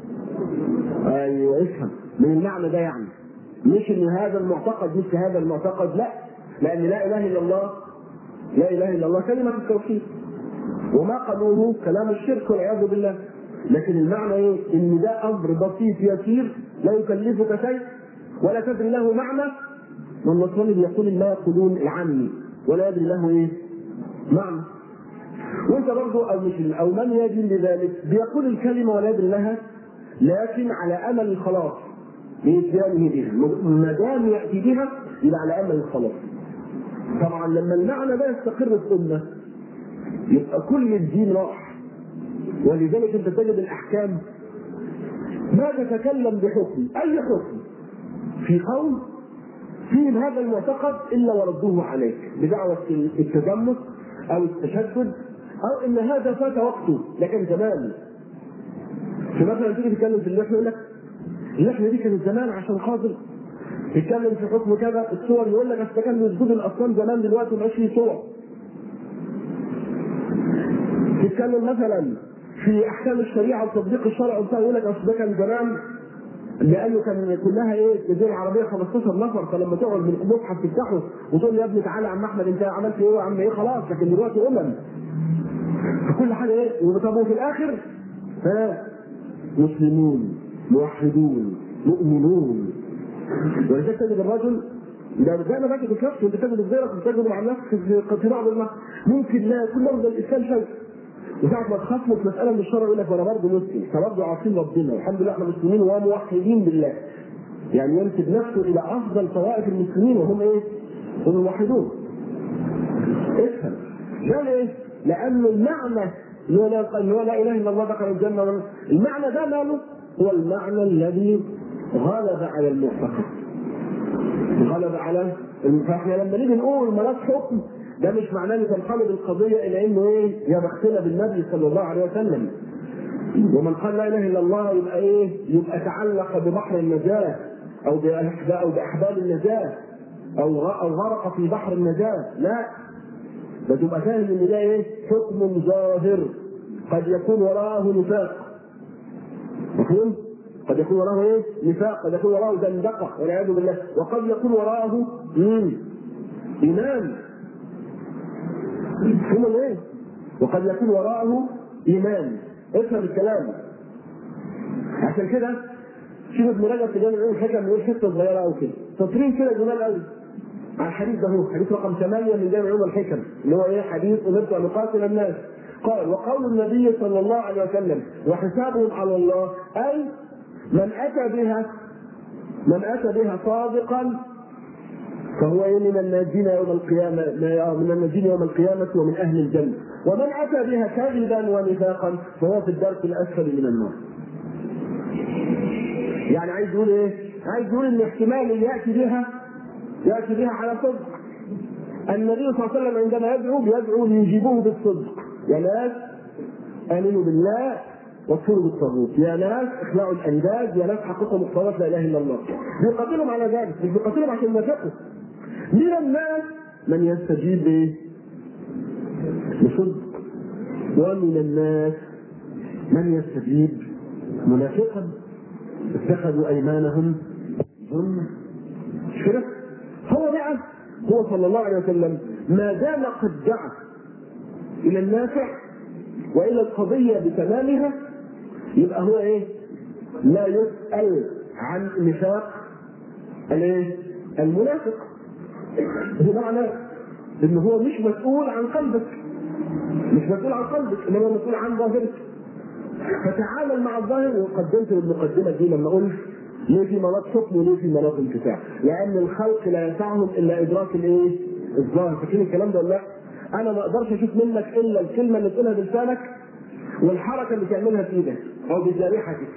ايوه افهم من المعنى ده يعني مش ان هذا المعتقد مثل هذا المعتقد لا لان لا اله الا الله لا اله الا الله كلمه التوحيد وما قالوه كلام الشرك والعياذ بالله لكن المعنى ايه؟ ان ده امر بسيط يسير لا يكلفك شيء ولا تدري له معنى والنصراني بيقول ما يقولون العامي ولا يدري له ايه؟ معنى وانت برضه او مش او من يدري لذلك بيقول الكلمه ولا يدري لها لكن على امل الخلاص باتيانه بها ما دام ياتي بها يبقى على امل الخلاص طبعا لما المعنى ده يستقر في الامه يبقى كل الدين راح ولذلك انت تجد الاحكام ما تتكلم بحكم اي حكم في قوم فيهم هذا المعتقد الا وردوه عليك بدعوه التجمس او التشدد او ان هذا فات وقته لكن زمان فمثلا تيجي تتكلم في اللحيه يقول لك اللحيه دي كانت زمان عشان خاطر تتكلم في حكم كذا الصور يقول لك اصل كان سجود الاصنام زمان دلوقتي ما بقاش فيه صور تتكلم مثلا في احكام الشريعه وتطبيق الشرع وبتاع يقول لك اصل ده كان زمان لانه كان كلها ايه الجزيره العربيه 15 نفر فلما تقعد من المصحف تفتحه وتقول لي يا ابني تعالى يا عم احمد انت عملت ايه يا عم ايه خلاص لكن دلوقتي امم فكل حاجه ايه وطب وفي الاخر ها مسلمون موحدون مؤمنون ولذلك تجد الرجل ده ده انا بجد في نفسي انت تجد في غيرك وتجد مع الناس في في بعض المرة. ممكن لا يكون لفظ الاسلام شيء وساعة ما تخاصمه في مسألة من الشرع يقول لك أنا برضه مسلم فبرضه عاصين ربنا والحمد لله احنا مسلمين وموحدين بالله يعني ينسب نفسه إلى أفضل طوائف المسلمين وهم إيه؟ هم الموحدون افهم ده ليه؟ لأن المعنى اللي هو لا اللي هو لا إله إلا الله دخل الجنة ولا- المعنى ده ماله؟ هو المعنى الذي غلب على المعتقد غلب على فاحنا لما نيجي نقول ملاك حكم ده مش معناه ان تنقلب القضيه الى انه ايه يا بختنا بالنبي صلى الله عليه وسلم ومن قال لا اله الا الله يبقى ايه؟ يبقى تعلق ببحر النجاه او بأحبال او باحبال النجاه او غ- او غرق في بحر النجاه لا ده تبقى فاهم ان ده ايه؟ حكم ظاهر قد يكون وراءه نفاق مفهوم؟ قد يكون وراءه ايه؟ نفاق، قد يكون وراءه زندقه والعياذ بالله، وقد يكون وراءه مم. ايمان. مفهوم ايه؟ وقد يكون وراءه ايمان. افهم الكلام. عشان كده شوف ابن رجب في جامع يقول حكم يقول حته صغيره قوي كده، تطرين كده جمال قوي. على الحديث ده هو حديث رقم 8 من جامع علوم الحكم اللي هو ايه حديث امرت ان اقاتل الناس قال وقول النبي صلى الله عليه وسلم وحسابهم على الله اي من اتى بها من اتى بها صادقا فهو إيه من الناجين يوم القيامة من الناجين يوم القيامة ومن أهل الجنة ومن أتى بها كذبا ونفاقا فهو في الدرك الأسفل من النار يعني عايز يقول إيه؟ عايز يقول إن احتمال اللي يأتي بها يأتي بها على صدق النبي صلى الله عليه وسلم عندما يدعو بيدعو ليجيبوه بالصدق يا ناس آمنوا بالله واكفروا بالطاغوت يا ناس اخلعوا الانداد يا ناس حققوا مقتضيات لا اله الا الله بيقاتلهم على ذلك مش بيقاتلهم عشان ينافقوا من الناس من يستجيب ايه؟ بصدق ومن الناس من يستجيب منافقا اتخذوا ايمانهم ظلما مش كده؟ هو بقى هو صلى الله عليه وسلم ما دام قد دعا الى النافع والى القضيه بتمامها يبقى هو ايه؟ لا يسال عن نفاق الايه؟ المنافق بمعنى ان هو مش مسؤول عن قلبك مش مسؤول عن قلبك انما مسؤول عن ظاهرك فتعامل مع الظاهر وقدمت المقدمه دي لما قلت ليه في مناط حكم وليه في مناط انتفاع؟ لان الخلق لا ينفعهم الا ادراك الايه؟ الظاهر، فاكرين الكلام ده ولا لا؟ انا ما اقدرش اشوف منك الا الكلمه اللي تقولها بلسانك والحركه اللي تعملها في ايدك او بجارحتك.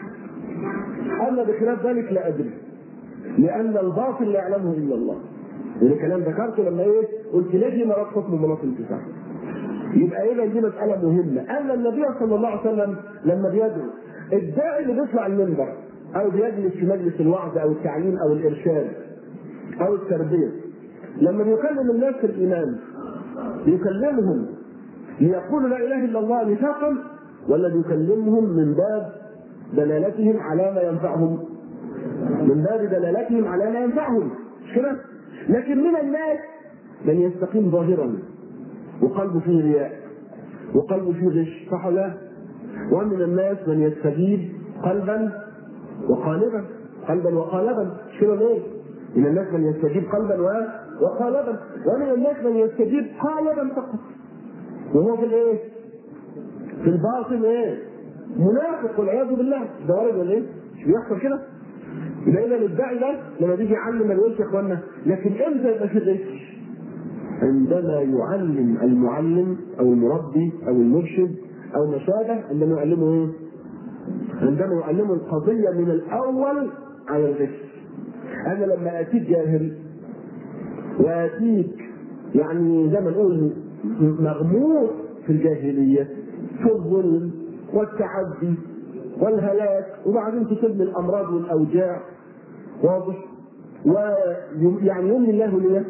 اما بخلاف ذلك لا ادري. لان الباطل لا يعلمه الا الله. وده كلام ذكرته لما ايه؟ قلت ليه في مناط حكم ومناط انتفاع؟ يبقى اذا دي مساله مهمه، ان النبي صلى الله عليه وسلم لما بيدعو الداعي اللي بيطلع المنبر او بيجلس في مجلس الوعظ او التعليم او الارشاد او التربيه لما بيكلم الناس في الايمان بيكلمهم ليقولوا لا اله الا الله نفاقا ولا بيكلمهم من باب دلالتهم على ما ينفعهم من باب دلالتهم على ما ينفعهم مش كده؟ لكن من الناس من يستقيم ظاهرا وقلبه فيه رياء وقلبه فيه غش صح ولا لا؟ ومن الناس من يستجيب قلبا وقالبا قلبا وقالبا مش كده ليه؟ من الناس من يستجيب قلبا و- وقالبا ومن الناس من يستجيب قالبا فقط وهو في الايه؟ في الباطن ايه؟ منافق والعياذ بالله ده وارد ولا ايه؟ مش بيحصل كده؟ يبقى اذا الداعي ده لما بيجي يعلم ما يقولش يا اخوانا لكن امتى يبقى في غش؟ عندما يعلم المعلم او المربي او المرشد او ما شابه عندما يعلمه ايه؟ عندما يعلمه القضيه من الاول على الغش. انا لما اتيك جاهل واتيك يعني زي ما نقول مغمور في الجاهليه في الظلم والتعدي والهلاك وبعدين تصيبني الامراض والاوجاع واضح ويعني يملي الله لي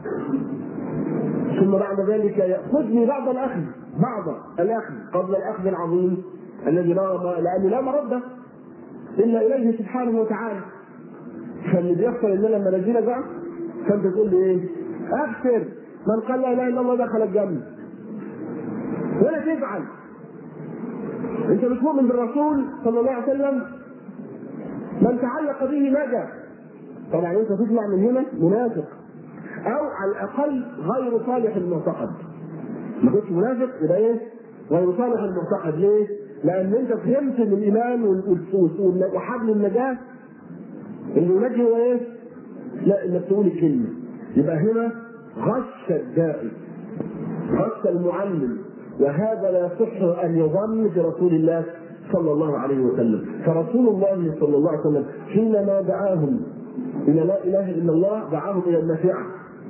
ثم بعد ذلك ياخذني بعض الاخذ بعض الاخذ قبل الاخذ العظيم الذي لا لانه لا مرد الا اليه سبحانه وتعالى فاللي بيحصل ان انا لما نجيلك بقى فانت تقول لي ايه؟ ابشر من قال لا اله الا الله دخل الجنه ولا تفعل انت مش مؤمن بالرسول صلى الله عليه وسلم من تعلق به نجا طبعا انت تطلع من هنا منافق او على الاقل غير صالح المعتقد ما كنتش منافق يبقى ايه؟ غير صالح المعتقد ليه؟ لان انت فهمت ان الايمان وحبل النجاه اللي ينجي هو ايه؟ لا انك تقول الكلمه يبقى هنا غش الداعي غش المعلم وهذا لا يصح ان يظن برسول الله صلى الله عليه وسلم فرسول الله صلى الله عليه وسلم حينما دعاهم الى لا اله الا الله دعاهم الى النافعه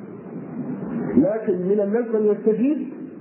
لكن من الناس من يستجيب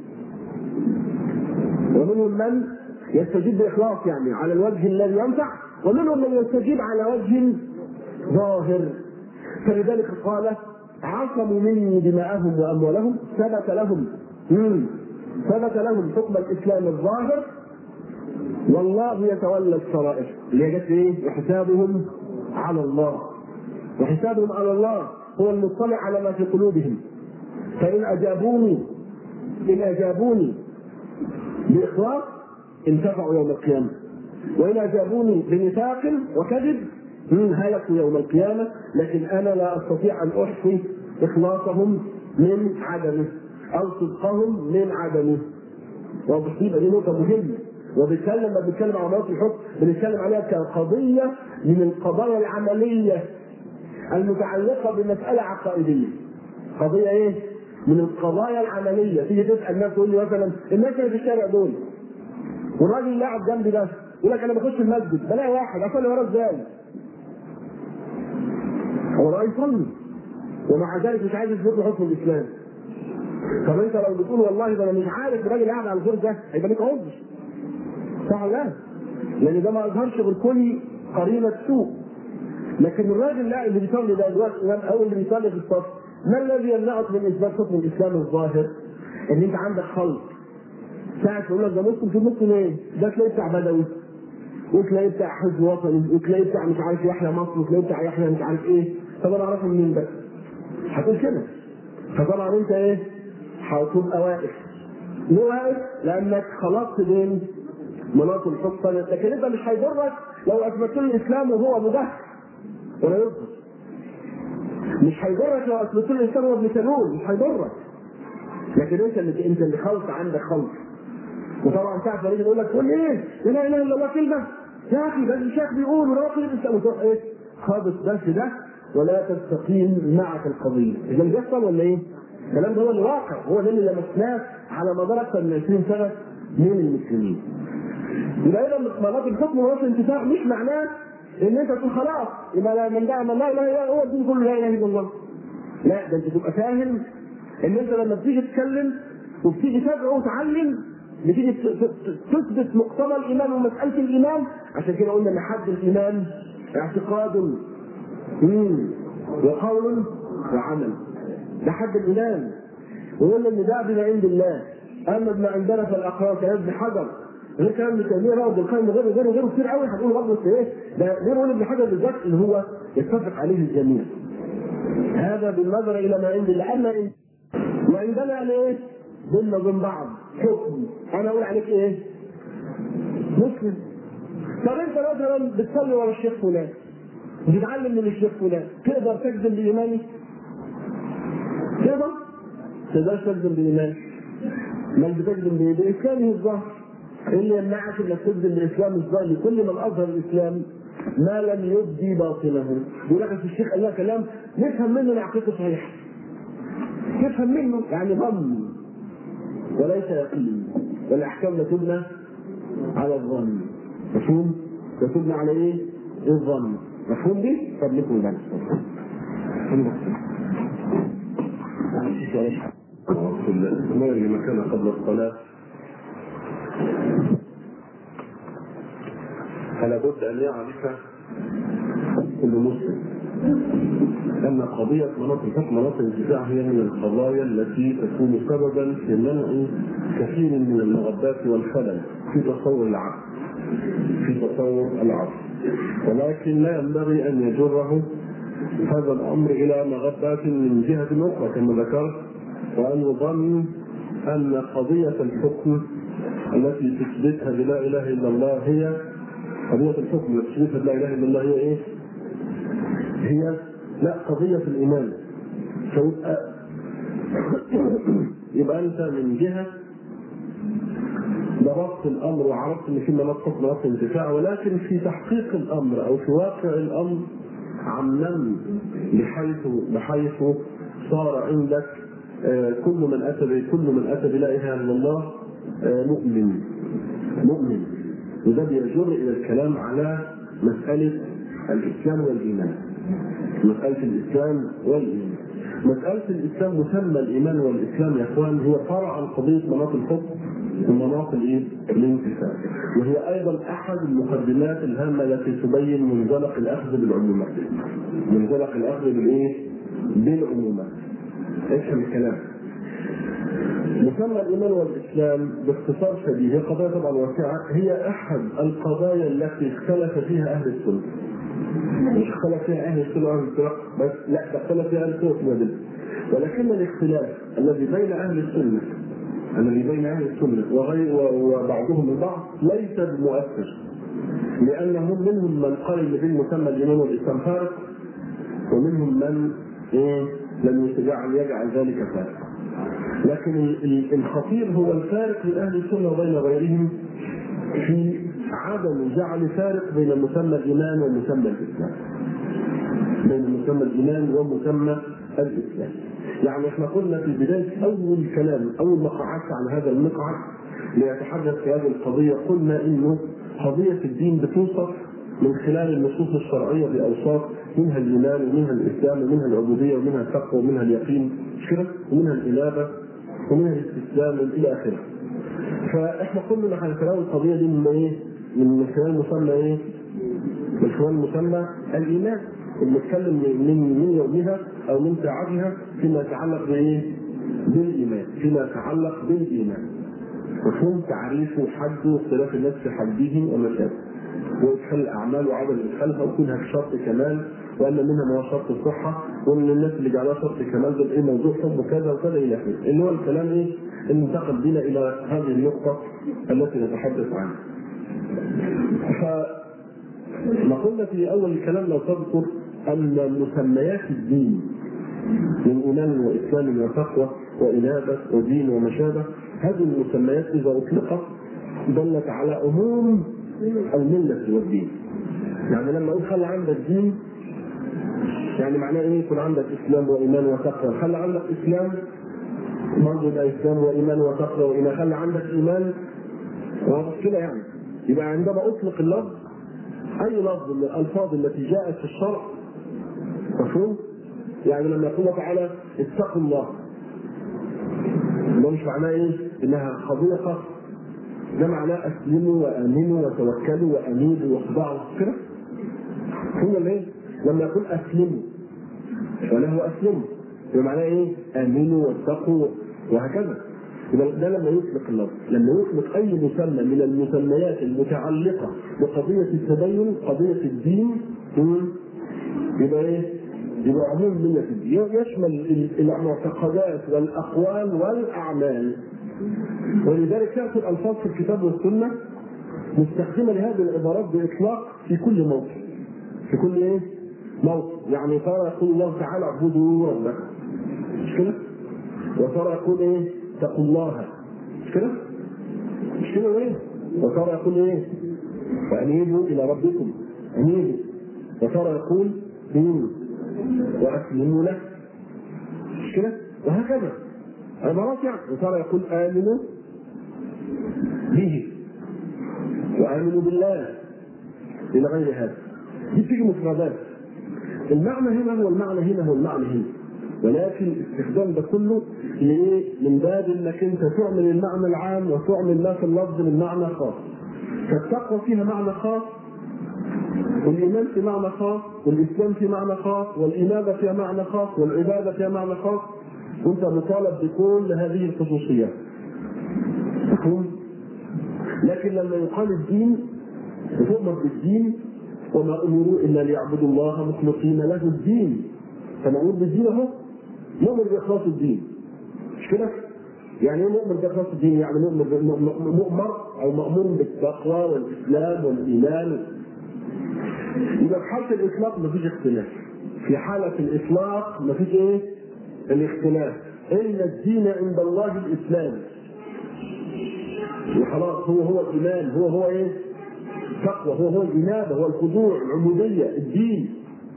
ومنهم من يستجيب باخلاص يعني على الوجه الذي ينفع ومنهم من يستجيب على وجه ظاهر فلذلك قال عصموا مني دماءهم واموالهم ثبت لهم مم. ثبت لهم حكم الاسلام الظاهر والله يتولى السرائر اللي هي جت ايه؟ وحسابهم على الله وحسابهم على الله هو المطلع على ما في قلوبهم فإن أجابوني إن أجابوني بإخلاص انتفعوا يوم القيامة وإن أجابوني بنفاق وكذب هلكوا يوم القيامة لكن أنا لا أستطيع أن أحصي إخلاصهم من عدمه أو صدقهم من عدمه واضح يبقى دي نقطة مهمة وبنتكلم لما بنتكلم على مناطق الحكم بنتكلم عليها كقضية من القضايا العملية المتعلقة بمسألة عقائدية قضية إيه؟ من القضايا العملية تيجي تسأل الناس تقول لي مثلا الناس اللي في الشارع دول والراجل اللي قاعد جنبي ده يقول لك أنا بخش المسجد بلاقي واحد أصلي وراه إزاي؟ هو رأي يصلي ومع ذلك مش عايز يثبت له حكم الإسلام طب انت لو بتقول والله ده انا مش عارف الراجل قاعد على الدور ده هيبقى ليك عذر صح ولا لا؟ لان ده ما اظهرش غير كل قرينه سوء لكن الراجل لا اللي بيصلي ده دلوقتي امام او اللي بيصلي في الصف ما الذي يمنعك من اثبات حكم الاسلام الظاهر؟ ان انت عندك خلق ساعة تقول لك ده مسلم في مسلم ايه؟ ده تلاقيه بتاع بدوي وتلاقيه بتاع حزب وطني وتلاقيه بتاع مش عارف يحيى مصر وتلاقيه بتاع يحيى مش عارف ايه طب انا اعرفه منين ده؟ هتقول كده فطبعا انت ايه؟ هتبقى واقف ليه واقف؟ لانك خلطت بين مناط الحكم لكن انت مش هيضرك لو اثبتت له الاسلام وهو مدهر ولا يظهر مش هيضرك لو اثبتت له الاسلام وهو ابن سلول مش هيضرك لكن انت اللي انت اللي خلط عندك خلط وطبعا تعرف فريق يقول لك قول ايه؟ لا اله الا الله كلمه يا اخي ده الشيخ بيقول وراقب الاسلام وتروح ايه؟ خابط بس ده ولا تستقيم معك القضيه اذا بيحصل ولا ايه؟ الكلام ده هو الواقع هو ده اللي لمسناه على مدار اكثر من 20 سنه من المسلمين. يبقى اذا مناط الحكم وراس الانتفاع مش معناه ان انت تقول خلاص يبقى من دعا من لا اله الا هو الدين كله لا اله الا الله. لا ده انت تبقى فاهم ان انت لما بتيجي تتكلم وبتيجي تدعو وتعلم بتيجي تثبت مقتضى الايمان ومساله الايمان عشان كده قلنا ان حد الايمان اعتقاد وقول وعمل ده حد الايمان وقلنا ان ده بما عند الله اما بما عندنا فالاقرار كابن حجر غير كلام ابن تيميه بقى وابن القيم وغيره وغيره وغيره كتير قوي هتقول برضه ايه ده ليه نقول ابن حجر بالذات اللي هو يتفق عليه الجميع هذا بالنظر الى ما عند الله اما إن وعندنا يعني ايه؟ بيننا وبين بعض حكم انا اقول عليك ايه؟ مسلم طب انت مثلا بتصلي ورا الشيخ فلان بتتعلم من الشيخ فلان تقدر تجزم بايماني؟ تقدر؟ تقدرش تجزم بايماني بل بتجزم بايه؟ باسلامه الظاهر اللي يمنعك انك تجزم بالاسلام الظاهر لكل من اظهر الاسلام ما لم يبدي باطنه يقول لك الشيخ قال لها كلام نفهم منه ان عقيدته صحيحه تفهم منه يعني ظن وليس يقين والاحكام لا تبنى على الظن مفهوم؟ لا تبنى على ايه؟ الظن مفهوم دي؟ طب لكم ذلك ما لما كان قبل الصلاة فلا بد أن يعرف كل مسلم أن قضية مناط الحكم مناط الانتزاع هي من القضايا التي تكون سببا في منع كثير من المغبات والخلل في تصور العقل في تصور العقل ولكن لا ينبغي أن يجره هذا الأمر إلى مغبات من جهة أخرى كما ذكرت وأن يظن أن قضية الحكم التي تثبتها بلا اله الا الله هي قضية الحكم التي تثبتها بلا اله الا الله هي ايه؟ هي لا قضية الإيمان فيبقى يبقى أنت من جهة ضبطت الأمر وعرفت إن في مناط حكم مناط انتفاع ولكن في تحقيق الأمر أو في واقع الأمر عمم بحيث بحيث صار عندك آه، كل من أتى ب- كل من أتى بلا إله إلا الله آه، مؤمن مؤمن وده بيجر إلى الكلام على مسألة الإسلام والإيمان مسألة الإسلام والإيمان مسألة الإسلام مسمى الإيمان والإسلام يا إخوان هي فرع عن قضية مناط الحكم ومناط الإيه؟ الانتفاع وهي أيضا أحد المقدمات الهامة التي تبين منزلق الأخذ بالعمومات منزلق الأخذ بالإيه؟ بالعمومات افهم الكلام مسمى الايمان والاسلام باختصار شديد هي قضايا طبعا واسعه هي احد القضايا التي اختلف فيها اهل السنه مش اختلف فيها اهل السنه واهل الفرق بس لا ده اختلف فيها اهل السنه والمدينه ولكن الاختلاف الذي بين اهل السنه الذي بين اهل السنه وغير وبعضهم البعض ليس بمؤثر لانهم منهم من قال ان بين مسمى الايمان والاسلام فارق ومنهم من إيه لم يجعل يجعل ذلك فارقا لكن ال- ال- الخطير هو الفارق بين اهل السنه وبين غيرهم في عدم جعل فارق بين مسمى الايمان ومسمى الاسلام. بين مسمى الايمان ومسمى الاسلام. يعني احنا قلنا في بدايه اول كلام اول ما قعدت عن هذا المقعد ليتحدث في هذه القضيه قلنا انه قضيه الدين بتوصف من خلال النصوص الشرعيه باوصاف منها الايمان ومنها الاسلام ومنها العبوديه ومنها التقوى ومنها اليقين مش كده؟ ومنها الانابه ومنها الاستسلام الى اخره. فاحنا قلنا ان هنتناول القضيه دي من ايه؟ من خلال مسمى ايه؟ من خلال مسمى الايمان بنتكلم من من يومها او من ساعتها فيما يتعلق بايه؟ بالايمان، فيما يتعلق بالايمان. مفهوم تعريفه وحده واختلاف الناس في حده وما شابه. وادخال الاعمال وعدم ادخالها وكونها بشرط كمال وان منها ما هو شرط الصحه وان الناس اللي جعلها شرط كمال دول ايه موضوع حب كذا وكذا الى اخره اللي هو الكلام ايه اللي انتقل بنا الى هذه النقطه التي نتحدث عنها. فما قلنا في اول الكلام لو تذكر ان مسميات الدين من ايمان واسلام وتقوى وانابه ودين وما شابه هذه المسميات اذا اطلقت دلت على عموم المله والدين. يعني لما اقول خلي عندك دين يعني معناه ايه يكون عندك اسلام وايمان وتقوى، خلي عندك اسلام برضه يبقى اسلام وايمان وتقوى وايمان، خلي عندك ايمان واضح كده يعني. يبقى عندما اطلق اللفظ اي لفظ من الالفاظ التي جاءت في الشرع مفهوم؟ يعني لما يقول الله تعالى اتقوا الله ده مش معناه ايه؟ انها قضيه خاصه ده معناه اسلموا وامنوا وتوكلوا وانيبوا واخضعوا كده هو اللي ايه؟ لما يقول اسلموا وله اسلموا يبقى معناه ايه؟ امنوا واتقوا وهكذا يبقى ده لما يطلق اللفظ لما يطلق اي مسمى من المسميات المتعلقه بقضيه التدين قضيه الدين مم، يبقى ايه؟ يبقى عموم ملة الدين يشمل ال- المعتقدات والاقوال والاعمال ولذلك تاتي الالفاظ في الكتاب والسنه مستخدمه لهذه العبارات باطلاق في كل موقف في كل ايه؟ موقف يعني ترى يقول الله تعالى اعبدوا ربكم مش كده؟ وترى يقول ايه؟ اتقوا الله مش كده؟ مش كده ايه؟ وترى يقول ايه؟ وانيبوا الى ربكم انيبوا وترى يقول مم. واسلموا له مش كده؟ وهكذا عبارات يعني وترى يقول امنوا به وامنوا بالله الى غير هذا دي بتيجي مفردات المعنى هنا هو المعنى هنا هو المعنى هنا ولكن الاستخدام ده كله لايه؟ من باب انك انت تعمل المعنى العام وتعمل ما في اللفظ من معنى خاص. فالتقوى فيها معنى خاص والايمان في معنى خاص والاسلام في معنى خاص والانابه فيها معنى خاص والعباده فيها معنى خاص وانت مطالب بكل هذه الخصوصيات. مفهوم؟ لكن لما يقال الدين وتؤمر بالدين وما امروا الا ليعبدوا الله مخلصين له الدين فمأمور بالدين اهو يؤمر باخلاص الدين مش كده؟ يعني ايه مؤمن باخلاص الدين؟ يعني مؤمن مؤمر او مامور بالتقوى والاسلام والايمان يبقى في حاله الاطلاق مفيش اختلاف في حاله الاطلاق مفيش ايه؟ الاختلاف ان الدين عند الله الاسلام خلاص هو هو الايمان هو هو ايه؟ التقوى هو هو الانابه هو الخضوع العبوديه الدين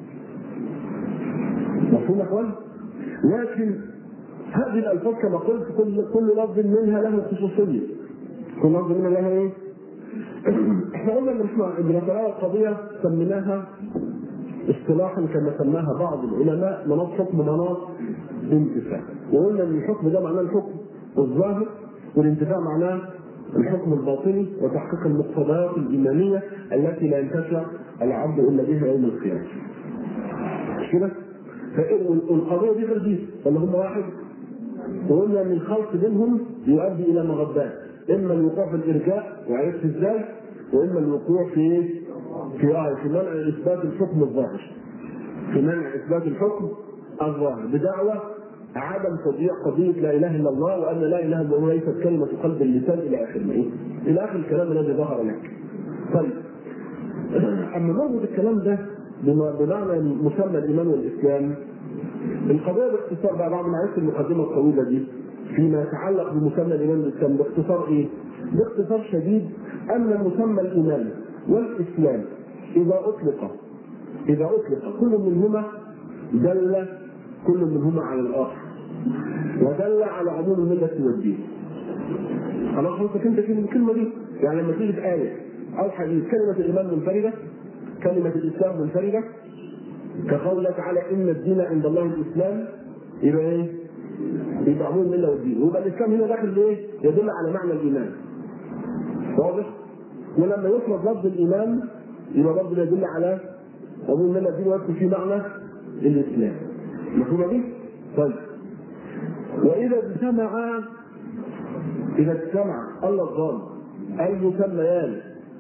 مفهوم يا اخوان؟ لكن هذه الالفاظ كما قلت كل كل لفظ منها له خصوصيه كل لفظ منها لها ايه؟ احنا قلنا ان احنا بنتناول القضيه سميناها اصطلاحا كما سماها بعض العلماء مناط حكم مناط انتفاع وقلنا ان الحكم ده معناه الحكم الظاهر والانتفاع معناه الحكم الباطني وتحقيق المقتضيات الايمانيه التي لا ينتفع العبد الا بها يوم القيامه. مش كده؟ والقضيه دي غير دي ولا هم واحد؟ وقلنا ان الخلط بينهم يؤدي الى مغبات اما الوقوع في الارجاء وعرفت ازاي؟ واما الوقوع في في آه في منع اثبات الحكم الظاهر. في منع اثبات الحكم الظاهر بدعوى عدم تضييع قضيه لا اله الا الله وان لا اله الا الله ليست كلمه قلب اللسان الى اخره. الى اخر الكلام الذي ظهر لك. طيب اما نربط الكلام ده بمعنى مسمى الايمان والاسلام القضيه باختصار بقى بعد ما عرفت المقدمه الطويله دي فيما يتعلق بمسمى الايمان والاسلام باختصار ايه؟ باختصار شديد ان مسمى الايمان والاسلام اذا اطلق اذا اطلق كل منهما دل كل منهما على الاخر ودل على عموم المله والدين. خلاص حضرتك انت الكلمه دي يعني لما تيجي في ايه او حديث كلمه الايمان منفرده كلمه الاسلام منفرده كقوله تعالى ان الدين عند الله الاسلام يبقى ايه؟ يبقى عموم المله والدين ويبقى الاسلام هنا داخل ايه؟ يدل على معنى الايمان. واضح؟ ولما يفرض لفظ الايمان يبقى برضه يدل على عموم المله والدين ويدخل في معنى الاسلام. مفهومه دي؟ طيب. واذا اجتمع اذا اجتمع اللفظان المسميان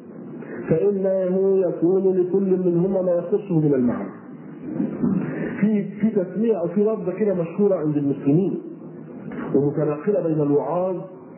فانه يكون لكل منهما ما يخصه من المعنى. في في تسميه او في لفظه كده مشهوره عند المسلمين ومتناقله بين الوعاظ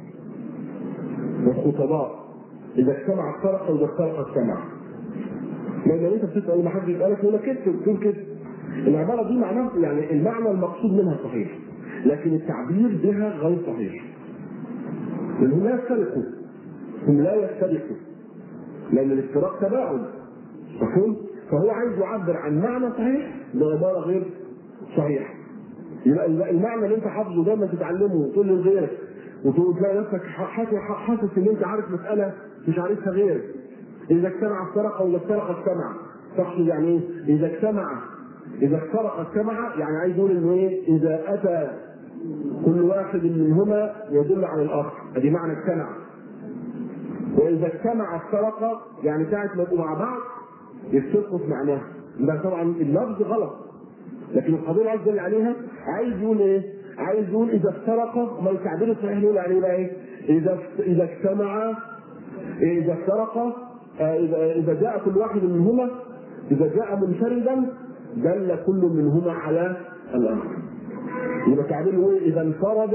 والخطباء اذا اجتمع افترق واذا افترق اجتمع. لان انت بتسال ما حد يسالك يقول لك كده تقول كده. العباره دي معناها يعني المعنى المقصود منها صحيح لكن التعبير بها غير صحيح. لانهم لا يفترقوا هم لا يفترقوا لان الافتراق تباعد مفهوم؟ فهو عايز يعبر عن معنى صحيح بعباره غير صحيحه. يبقى المعنى اللي انت حافظه دايما تتعلمه وتقول لغيرك وتلاقي نفسك حاسس ان انت عارف مساله مش عارفها غيرك. اذا اجتمع افترق واذا افترق اجتمع. تقصد يعني ايه؟ اذا اجتمع اذا افترق اجتمع يعني عايز يقول انه ايه؟ اذا اتى كل واحد منهما يدل على الاخر، ادي معنى اجتمع. واذا اجتمع افترق يعني ساعه ما يبقوا مع بعض يفترقوا في معناها. ده طبعا اللفظ غلط. لكن القضيه اللي عايز يدل عليها عايز يقول ايه؟ عايز يقول اذا افترق ما التعبير الصحيح يقول عليه بقى ايه؟ اذا اذا اجتمع اذا افترق اذا اذا جاء كل واحد منهما اذا جاء منفردا دل كل منهما على الاخر. يبقى تعبير يقول اذا انفرد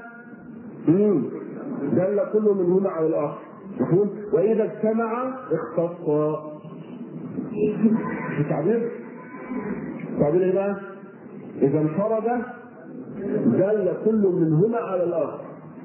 دل كل منهما على الاخر. مفهوم؟ واذا اجتمع اختص. التعبير تعبير ايه بقى؟ اذا انفرد دل كل منهما على الاخر.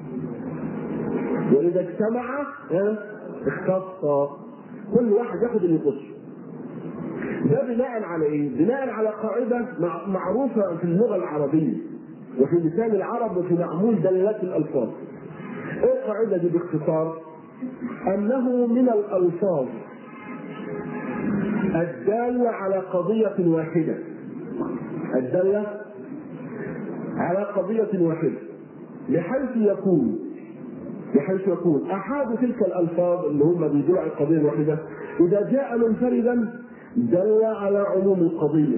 واذا اجتمع اختص. كل واحد ياخد اللي يخصه. ده بناء على ايه؟ بناء على قاعده معروفه في اللغه العربيه وفي لسان العرب وفي معمول دلالات الالفاظ. ايه القاعده دي باختصار؟ انه من الالفاظ الداله على قضيه واحده. الداله على قضيه واحده بحيث يكون بحيث يكون احد تلك الالفاظ اللي هم بيدلوا على القضيه الواحده اذا جاء منفردا دل على عموم القضيه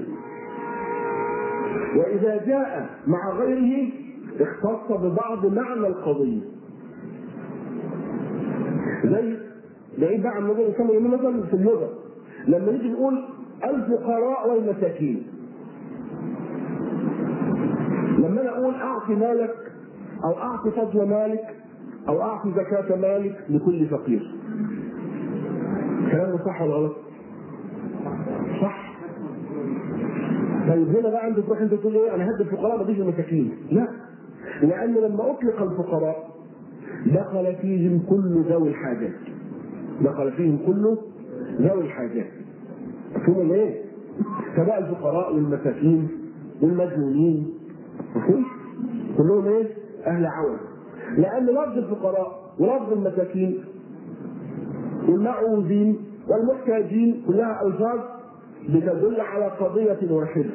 واذا جاء مع غيره اختص ببعض معنى القضيه زي بعيد بقى عن موضوع الاسلام مثلا في اللغه لما نيجي نقول الفقراء والمساكين لما انا اقول اعطي مالك او اعطي فضل مالك او اعطي زكاه مالك لكل فقير الكلام ده صح ولا غلط؟ صح طيب هنا بقى انت تروح انت تقول ايه انا هدي الفقراء ما اديش المساكين لا لان لما اطلق الفقراء دخل فيهم كل ذوي الحاجات دخل فيهم كل ذوي الحاجات مفهوم ايه؟ فبقى الفقراء والمساكين والمجنونين مفهوم؟ كلهم ايه؟ اهل عون لان لفظ الفقراء ولفظ المساكين والمعوذين والمحتاجين كلها الفاظ بتدل على قضية واحدة.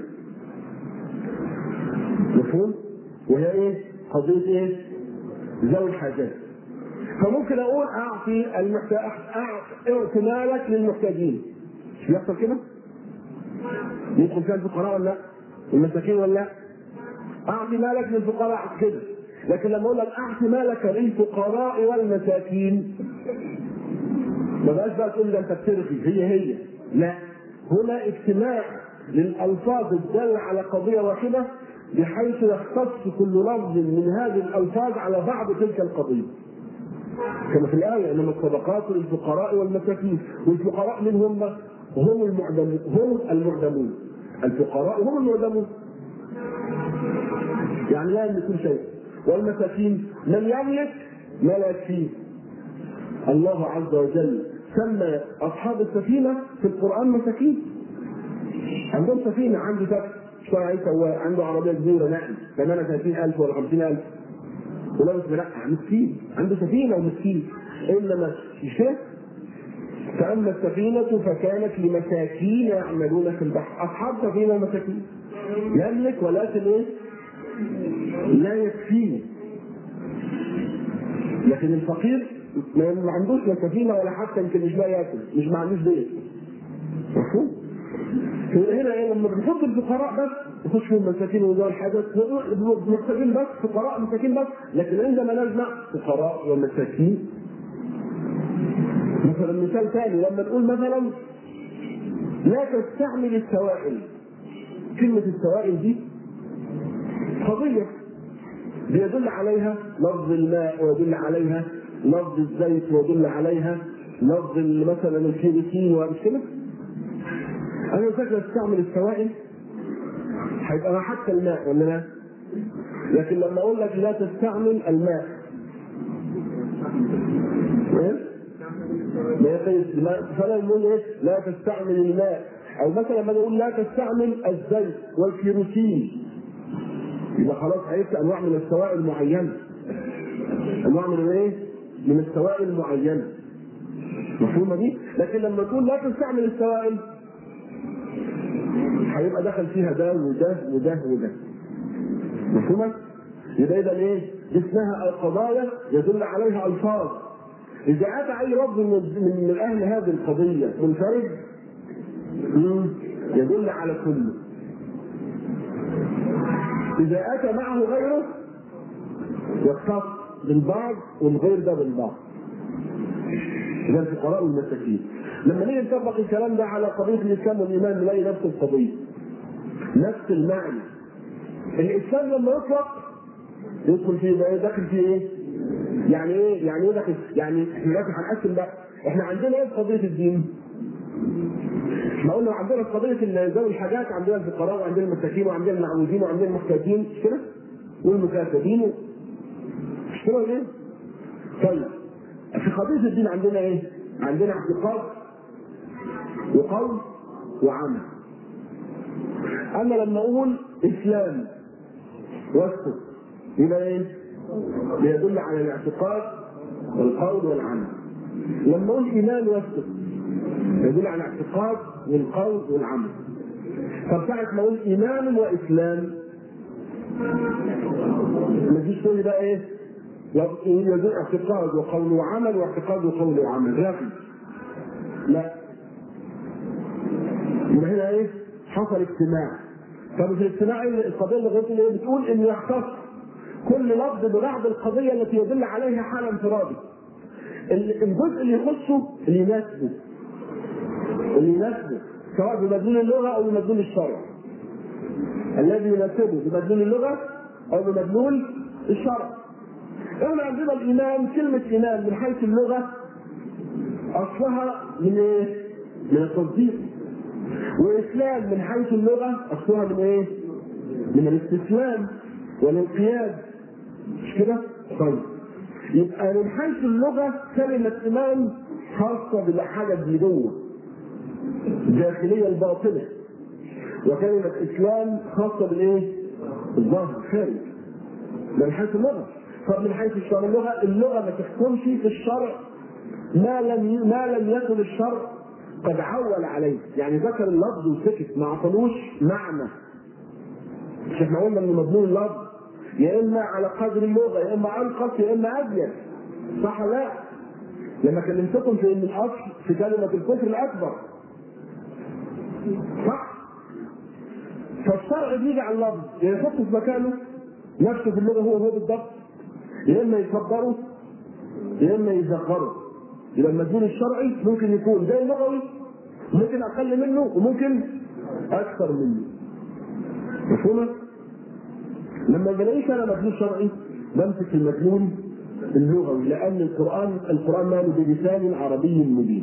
مفهوم؟ وهي ايه؟ قضية ايه؟ ذوي الحاجات. فممكن اقول اعطي المحتاج اعطي مالك للمحتاجين. مش بيحصل كده؟ يدخل فيها الفقراء ولا لا؟ المساكين ولا لا؟ اعطي مالك للفقراء كده. لكن لما اقول لك اعطي مالك للفقراء والمساكين ما بقاش بقى تقول ده انت بترغي هي هي لا هنا اجتماع للالفاظ الداله على قضيه واحده بحيث يختص كل لفظ من هذه الالفاظ على بعض تلك القضيه. كما في الايه انما الصدقات للفقراء والمساكين والفقراء من هم؟ هم المعدمون هم المعدمون الفقراء هم المعدمون يعني لا يملكون شيء والمساكين من يملك ما لا يكفيه الله عز وجل سمى اصحاب السفينه في القران مساكين عندهم سفينه عنده سفينه اشترى عيسى هو عنده عربيه كبيره نقل ثمنها 30000 ولا 50000 ولابس ملقح مسكين عنده سفينه ومسكين انما الشيخ فاما السفينه فكانت لمساكين يعملون في البحر اصحاب سفينه ومساكين يملك ولكن ايه؟ لا يكفيه لكن الفقير ما عندوش لا سفينه ولا حتى يمكن مش لاقي ياكل مش ما عندوش بيت مفهوم؟ هنا ايه لما بنحط الفقراء بس نخش في المساكين وذوي الحاجات محتاجين بس فقراء مساكين بس لكن عندما نجمع فقراء ومساكين مثلا مثال ثاني لما نقول مثلا لا تستعمل السوائل كلمة السوائل دي قضية بيدل عليها لفظ الماء ويدل عليها لفظ الزيت ويدل عليها لفظ مثلا الكيروسين ومش كده؟ انا فاكر استعمل السوائل هيبقى حتى الماء ولا لا؟ لكن لما اقول لك لا تستعمل الماء ايه؟ لا الماء فلا نقول ايه؟ لا تستعمل الماء او مثلا لما نقول لا تستعمل الزيت والكيروسين يبقى خلاص عرفت انواع من السوائل معينه انواع من ايه؟ من السوائل معينه مفهومه دي؟ لكن لما تقول لا تستعمل السوائل هيبقى دخل فيها ده وده وده وده مفهومه؟ يبقى اذا ايه؟ دي اسمها القضايا يدل عليها الفاظ اذا اتى اي لفظ من, من, من اهل هذه القضيه منفرد يدل على كله اذا اتى معه غيره يختص بالبعض والغير ده بالبعض اذا الفقراء والمساكين لما نيجي نطبق الكلام ده على قضيه الاسلام والايمان نلاقي نفس القضيه نفس المعنى الاسلام لما يطلق يدخل فيه ايه داخل فيه ايه؟ يعني ايه؟ يعني ايه داخل؟ يعني احنا دلوقتي هنقسم بقى احنا عندنا ايه في قضيه الدين؟ احنا قلنا عندنا في قضيه ذوي الحاجات عندنا الفقراء وعندنا المساكين وعندنا المعوزين وعندنا المحتاجين مش كده؟ والمكاتبين مش كده ولا ايه؟ طيب في قضيه الدين عندنا ايه؟ عندنا اعتقاد وقول وعمل انا لما اقول اسلام واسكت يبقى ايه؟ بيدل على الاعتقاد والقول والعمل لما اقول ايمان واسكت يدل على الاعتقاد والقول والعمل طب ساعة ما اقول ايمان واسلام ما تجيش تقول لي بقى ايه؟ يدل اعتقاد وقول وعمل واعتقاد وقول وعمل رغم لا يبقى هنا ايه؟ حصل اجتماع طب في الاجتماع القضيه اللي غيرت ايه؟ بتقول انه يختص كل لفظ ببعض القضيه التي يدل عليها حال انفرادي الجزء اللي يخصه اللي يناسبه اللي يناسبه سواء بمدلول اللغه او بمدلول الشرع الذي يناسبه بمدلول اللغه او بمدلول الشرع احنا عندنا الايمان كلمه ايمان من حيث اللغه اصلها من ايه؟ من التصديق واسلام من حيث اللغه اصلها من ايه؟ من الاستسلام والانقياد مش كده؟ طيب يبقى من حيث اللغه كلمه ايمان خاصه بالحاجه اللي جوه الداخليه الباطنه وكلمه اسلام خاصه بالايه؟ الظاهر خارج من حيث اللغه طب من حيث الشرع اللغه اللغه ما تحكمش في الشرع ما لم ما لم يكن الشرع قد عول عليه يعني ذكر اللفظ وسكت ما عطلوش معنى مش احنا قلنا ان مضمون اللفظ يا اما على قدر اللغه يا اما انقص يا اما ابين صح ولا لا؟ لما كلمتكم في ان الاصل في كلمه الكفر الاكبر صح؟ فالشرع بيجي على اللفظ يا يحطه في مكانه نفسه في اللغه هو هو بالضبط يا اما يكبره يا اما يصغره يبقى المدلول الشرعي ممكن يكون زي اللغوي ممكن اقل منه وممكن اكثر منه مفهومه؟ لما بلاقيش انا مدلول شرعي بمسك المدلول اللغوي لان القران القران ماله بلسان عربي مبين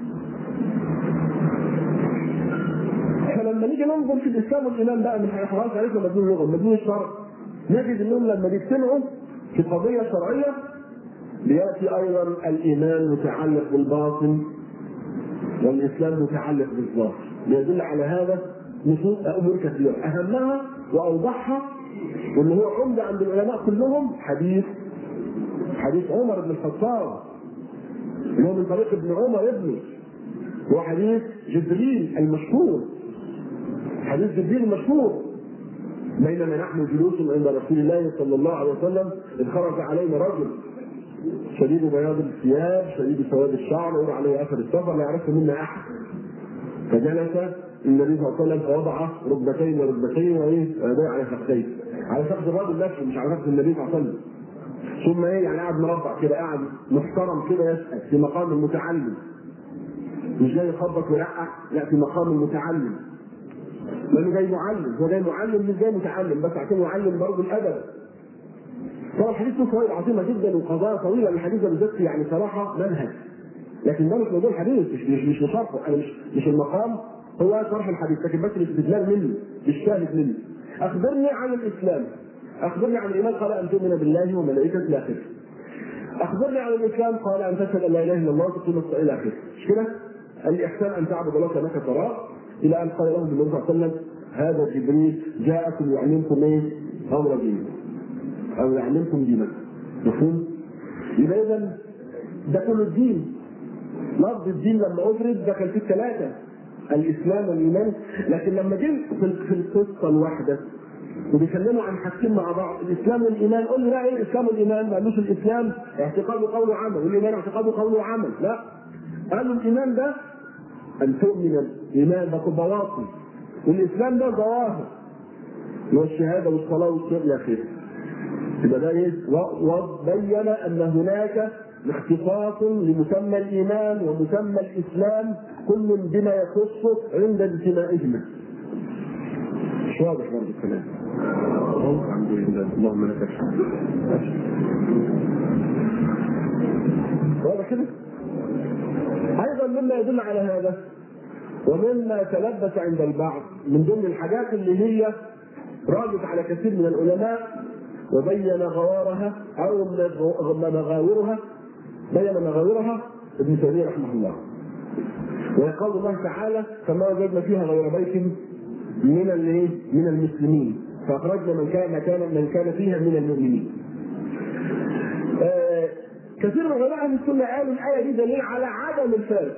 فلما نيجي ننظر في الاسلام والايمان بقى من خلاص عرفنا مدلول اللغه مدلول الشرع نجد انهم لما بيجتمعوا في قضيه شرعيه بياتي ايضا الايمان متعلق بالباطن والاسلام متعلق بالظاهر ليدل على هذا نصوص امور كثيره اهمها واوضحها واللي هو عمده عند العلماء كلهم حديث حديث عمر بن الخطاب اللي هو من طريق ابن عمر ابنه هو حديث جبريل المشهور حديث جبريل المشهور بينما نحن جلوس عند رسول الله صلى الله عليه وسلم اذ خرج علينا رجل شديد بياض الثياب شديد سواد الشعر يرى عليه اثر السفر لا يعرفه منا احد فجلس النبي صلى الله عليه وسلم فوضع ركبتين وركبتين وايه ويديه على فخذيه على فخذ الرجل نفسه مش على فخذ النبي صلى الله عليه وسلم ثم ايه يعني قاعد مربع كده قاعد محترم كده يسال في مقام المتعلم مش جاي يخبط ويرقع لا في مقام المتعلم لانه جاي معلم هو جاي معلم مش جاي متعلم بس عشان يعلم برضه الادب طبعا الحديث له فوائد عظيمه جدا وقضايا طويله الحديث ده بالذات يعني صراحه منهج لكن ده مش موضوع الحديث مش مش مش شرحه انا مش مش المقام هو شرح الحديث لكن بس الاستدلال مني الشاهد مني اخبرني عن الاسلام اخبرني عن الايمان قال ان تؤمن بالله وملائكته الى اخره اخبرني عن الاسلام قال ان تشهد ان لا اله الا الله وتقيم الصلاه الى اخره مش كده؟ الاحسان ان تعبد الله كانك تراه الى ان قال لهم النبي صلى الله عليه وسلم هذا جبريل جاءكم يعلمكم ايه؟ امر دينكم او يعلمكم دينكم مفهوم؟ يبقى اذا ده كله الدين لفظ الدين لما افرد دخل فيه الثلاثه الاسلام والايمان لكن لما جه في القصه الواحده وبيكلموا عن حاجتين مع بعض الاسلام والايمان قول لي لا ايه الاسلام والايمان ما قالوش الاسلام اعتقاد وقول وعمل والايمان اعتقاد وقول وعمل لا قالوا الايمان ده ان تؤمن الايمان ده بواطن والاسلام ده ظواهر اللي هو الشهاده والصلاه والصيام الى اخره يبقى ده ايه؟ وبين ان هناك اختصاص لمسمى الايمان ومسمى الاسلام كل بما يخصه عند اجتماعهما. مش واضح برضه الكلام. الحمد لله اللهم لك الحمد. واضح كده؟ ايضا مما يدل على هذا ومما تلبس عند البعض من ضمن الحاجات اللي هي راجت على كثير من العلماء وبين غوارها او مغاورها بين مغاورها ابن تيميه رحمه الله ويقول الله تعالى فما وجدنا فيها غير بيت من الايه؟ من المسلمين فاخرجنا من كان مكان من كان فيها من المؤمنين. آه كثير من علماء اهل السنه قالوا الايه دي دليل على عدم الفارق.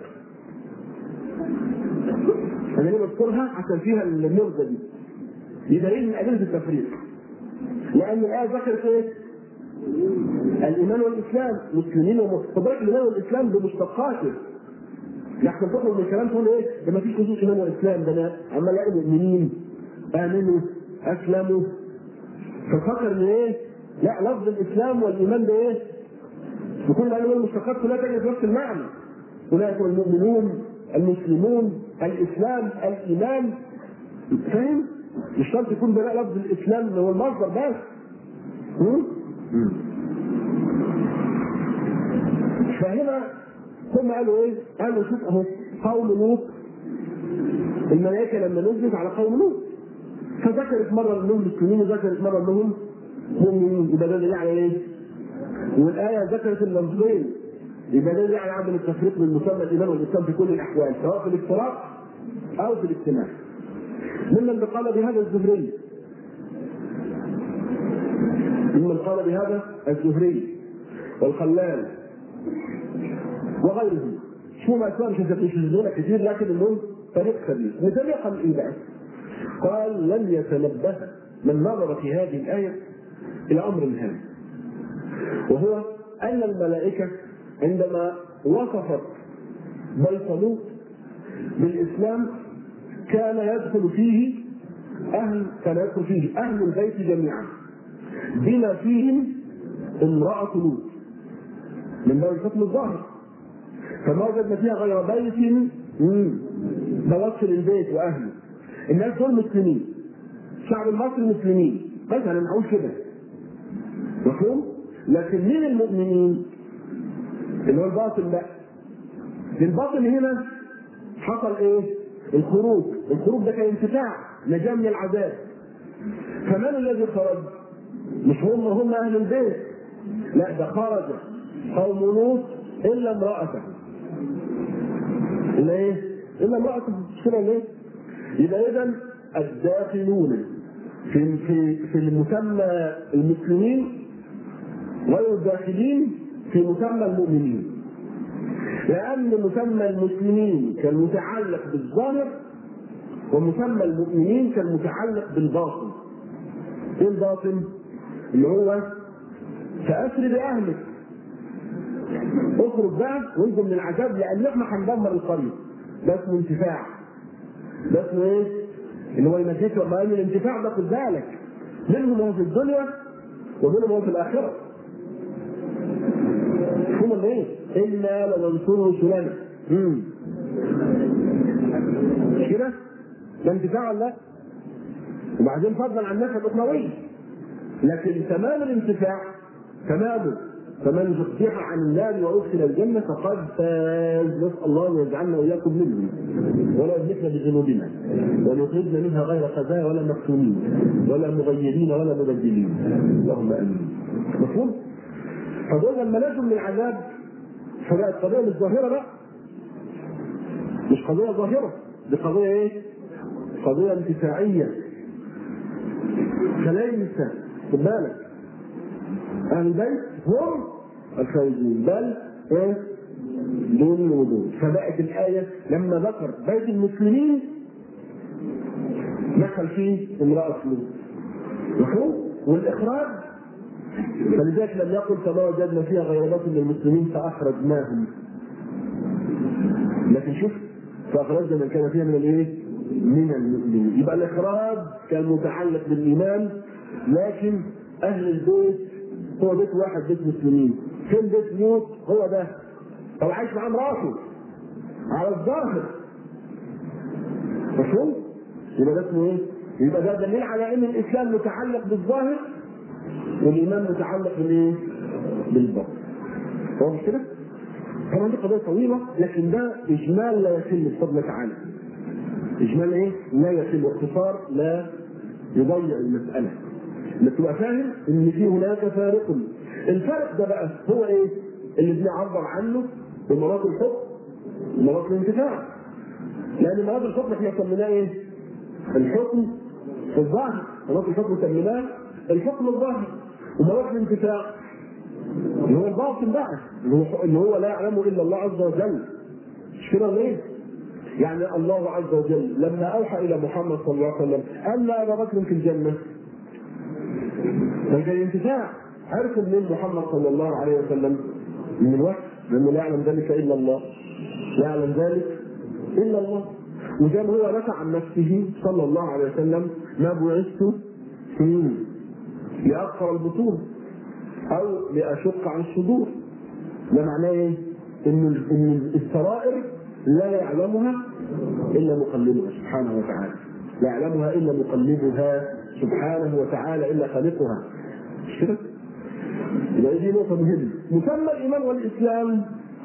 انا ليه بذكرها؟ عشان فيها النبذه دي. دي دليل من ادله التفريق. لان الايه ذكرت ايه؟ الايمان والاسلام مسلمين ومستقبلات الايمان والاسلام بمشتقاته لكن تخرج من الكلام تقول ايه؟ ده ما فيش خصوص ايمان واسلام ده انا عمال الاقي مؤمنين امنوا اسلموا ففكر ان ايه؟ لا لفظ الاسلام والايمان ده ايه؟ بكل انواع المشتقات كلها تجد نفس المعنى اولئك المؤمنون المسلمون الاسلام الايمان فاهم؟ مش شرط يكون ده لفظ الاسلام هو المصدر بس فهنا هم قالوا ايه؟ قالوا شوف اهو قوم لوط الملائكه لما نزلت على قوم لوط فذكرت مره انهم مسلمين وذكرت مره انهم مؤمنين يبقى ده دليل على ايه؟ والايه ذكرت اللفظين يبقى ده دليل على عدم التفريق بين مسمى الايمان والاسلام في كل الاحوال سواء في الافتراق او في الاجتماع. ممن قال بهذا الزهري ممن قال بهذا الزهري والخلال وغيره شو ما اسماء مش هتشوفون كثير لكن المهم طريق خبيث مثال قال ايه بقى؟ قال لم يتنبه من نظر في هذه الايه الى امر هام وهو ان الملائكه عندما وصفت بيت لوط بالاسلام كان يدخل فيه اهل كان يدخل فيه اهل البيت جميعا بما فيهم امراه لوط من باب الحكم الظاهر فما وجدنا فيها غير بيت بوصل البيت واهله الناس دول مسلمين الشعب المصري مسلمين بس انا نقول كده مفهوم؟ لكن مين المؤمنين؟ اللي هو الباطل لا الباطل هنا حصل ايه؟ الخروج الخروج ده كان انتفاع نجاة من العذاب فمن الذي خرج؟ مش هم هم اهل البيت لا ده خرج قوم لوط الا امراته الا ايه؟ الا امراته مش كده ليه؟ يبقى اذا الداخلون في في في المسمى المسلمين غير الداخلين في مسمى المؤمنين لأن مسمى المسلمين كان متعلق بالظاهر ومسمى المؤمنين كان متعلق بالباطن. ايه الباطن؟ اللي هو فأسر بأهلك. اخرج بقى وانزل من العذاب لأن احنا هندمر القرية. ده اسمه انتفاع. ده اسمه ايه؟ اللي هو ينجيك وما الانتفاع ده خد بالك. منهم هو في الدنيا ومنهم هو في الآخرة. هم ايه؟ إنا لننصر رسلنا. مش كده؟ ده انتفاع ولا لا؟ وبعدين فضلا عن النفع الأخروية. لكن تمام الانتفاع تمامه فمن زحزح عن النار وادخل الجنه فقد فاز نسال الله ان يجعلنا واياكم منهم ولا يهلكنا بذنوبنا ونخرجنا منها غير خزايا ولا مفتونين ولا مغيرين ولا مبدلين اللهم امين مفهوم؟ فدول لما نجوا من العذاب فبقت قضيه مش ظاهره بقى مش قضيه ظاهره دي قضيه ايه؟ قضيه انتفاعيه فليس خد بالك اهل البيت هم الفائزون بل ايه؟ دون ودون فبقت الايه لما ذكر بيت المسلمين دخل فيه امراه لوط مفهوم؟ والاخراج فلذلك لم يقل كما وجدنا فيها غير بيت للمسلمين فاخرجناهم لكن شوف فاخرجنا من كان فيها من الايه؟ من المؤمنين يبقى الاخراج كان متعلق بالايمان لكن اهل البيت هو بيت واحد بيت مسلمين فين بيت لوط هو ده طب عايش معاه مراته على الظاهر مفهوم؟ يبقى ده اسمه ايه؟ يبقى ده دليل على ان الاسلام متعلق بالظاهر والايمان متعلق بالايه؟ بالباطن. هو مش كده؟ طبعا دي قضيه طويله لكن ده اجمال لا يتم بفضل تعالى. اجمال ايه؟ لا يتم واختصار لا يضيع المساله. انك تبقى فاهم ان في هناك فارق. الفارق ده بقى هو ايه؟ اللي بنعبر عنه بمرات الحكم ومرات الانتفاع. لان مرات الحكم احنا سميناه ايه؟ الحكم في الظاهر، مرات الحكم سميناه الحكم الظاهر ومرات الانتفاع اللي هو الباطن بقى اللي هو اللي هو لا يعلمه الا الله عز وجل مش كده ليه؟ يعني الله عز وجل لما اوحى الى محمد صلى الله عليه وسلم ان ابا بكر في الجنه ده كان انتفاع عرف منين محمد صلى الله عليه وسلم من الوحي لانه لا يعلم ذلك الا الله لا يعلم ذلك الا الله وزي ما هو نفى عن نفسه صلى الله عليه وسلم ما بعثت لأقصر البطون أو لأشق عن الصدور ده معناه إيه؟ إن إن السرائر لا يعلمها إلا مقلبها سبحانه وتعالى لا يعلمها إلا مقلبها سبحانه وتعالى إلا خالقها مش كده؟ يبقى دي نقطة مهمة مسمى الإيمان والإسلام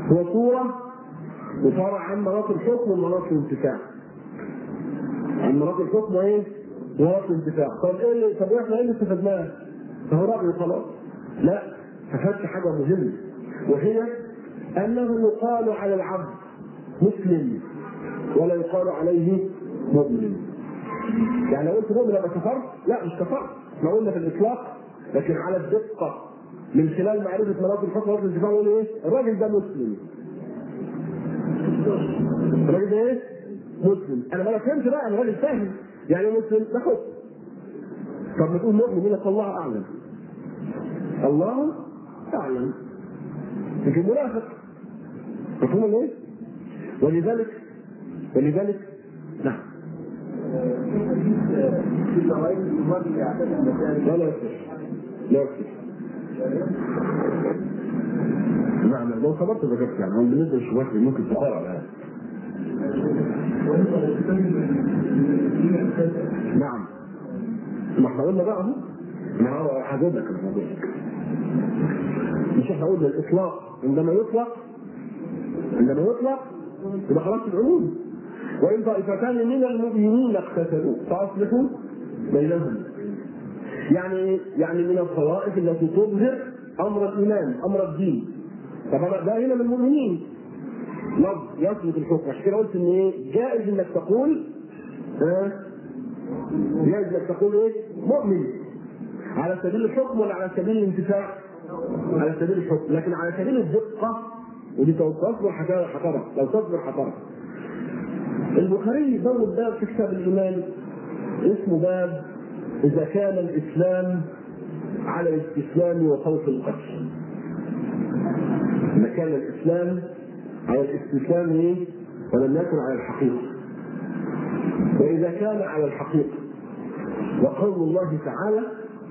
هو صورة وفرع عن مناط الحكم ومناط الانتفاع عن مناط الحكم وايه؟ ومناط الانتفاع طب ايه اللي طب احنا ايه اللي استفدناه؟ فهو رأي خلاص لا استفدت حاجة مهمة وهي أنه يقال على العبد مسلم ولا يقال عليه مؤمن يعني لو قلت مؤمن يبقى كفرت؟ لا مش كفرت احنا قلنا في الإطلاق لكن على الدقة من خلال معرفة مناط الحكم ومناط الانتفاع يقول ايه؟ الراجل ده مسلم الراجل ده ايه؟ مسلم انا ما فهمت بقى انا راجل فاهم يعني إيه مسلم ده حكم طب ما تقول مؤمن يقول لك الله اعلم الله اعلم لكن منافق مفهوم ايه؟ ولذلك ولذلك نعم لا لا يصح لا يصح نعم لو صبرت ذكرت يعني هو بالنسبه للشبهات ممكن تقال على هذا نعم ما احنا قلنا بقى اهو ما هو هجيبك انا هجيبك مش احنا قلنا الاطلاق عندما يطلق عندما يطلق يبقى خلاص العموم وان طائفتان من المؤمنين اقتتلوا فاصلحوا بينهم يعني يعني من الطوائف التي تظهر امر الايمان امر الدين طبعا ده هنا من المؤمنين لفظ يثبت الحكم عشان كده قلت ان ايه جائز انك تقول ها جائز انك تقول ايه مؤمن على سبيل الحكم ولا على سبيل الانتفاع؟ على سبيل الحكم لكن على سبيل الدقه ودي لو تصبر حضرت لو تصبر حضرت البخاري بول باب في كتاب الايمان اسمه باب اذا كان الاسلام على الاستسلام وخوف القتل اذا كان الاسلام على الاستسلام ايه ولم يكن على الحقيقه واذا كان على الحقيقه وقول الله تعالى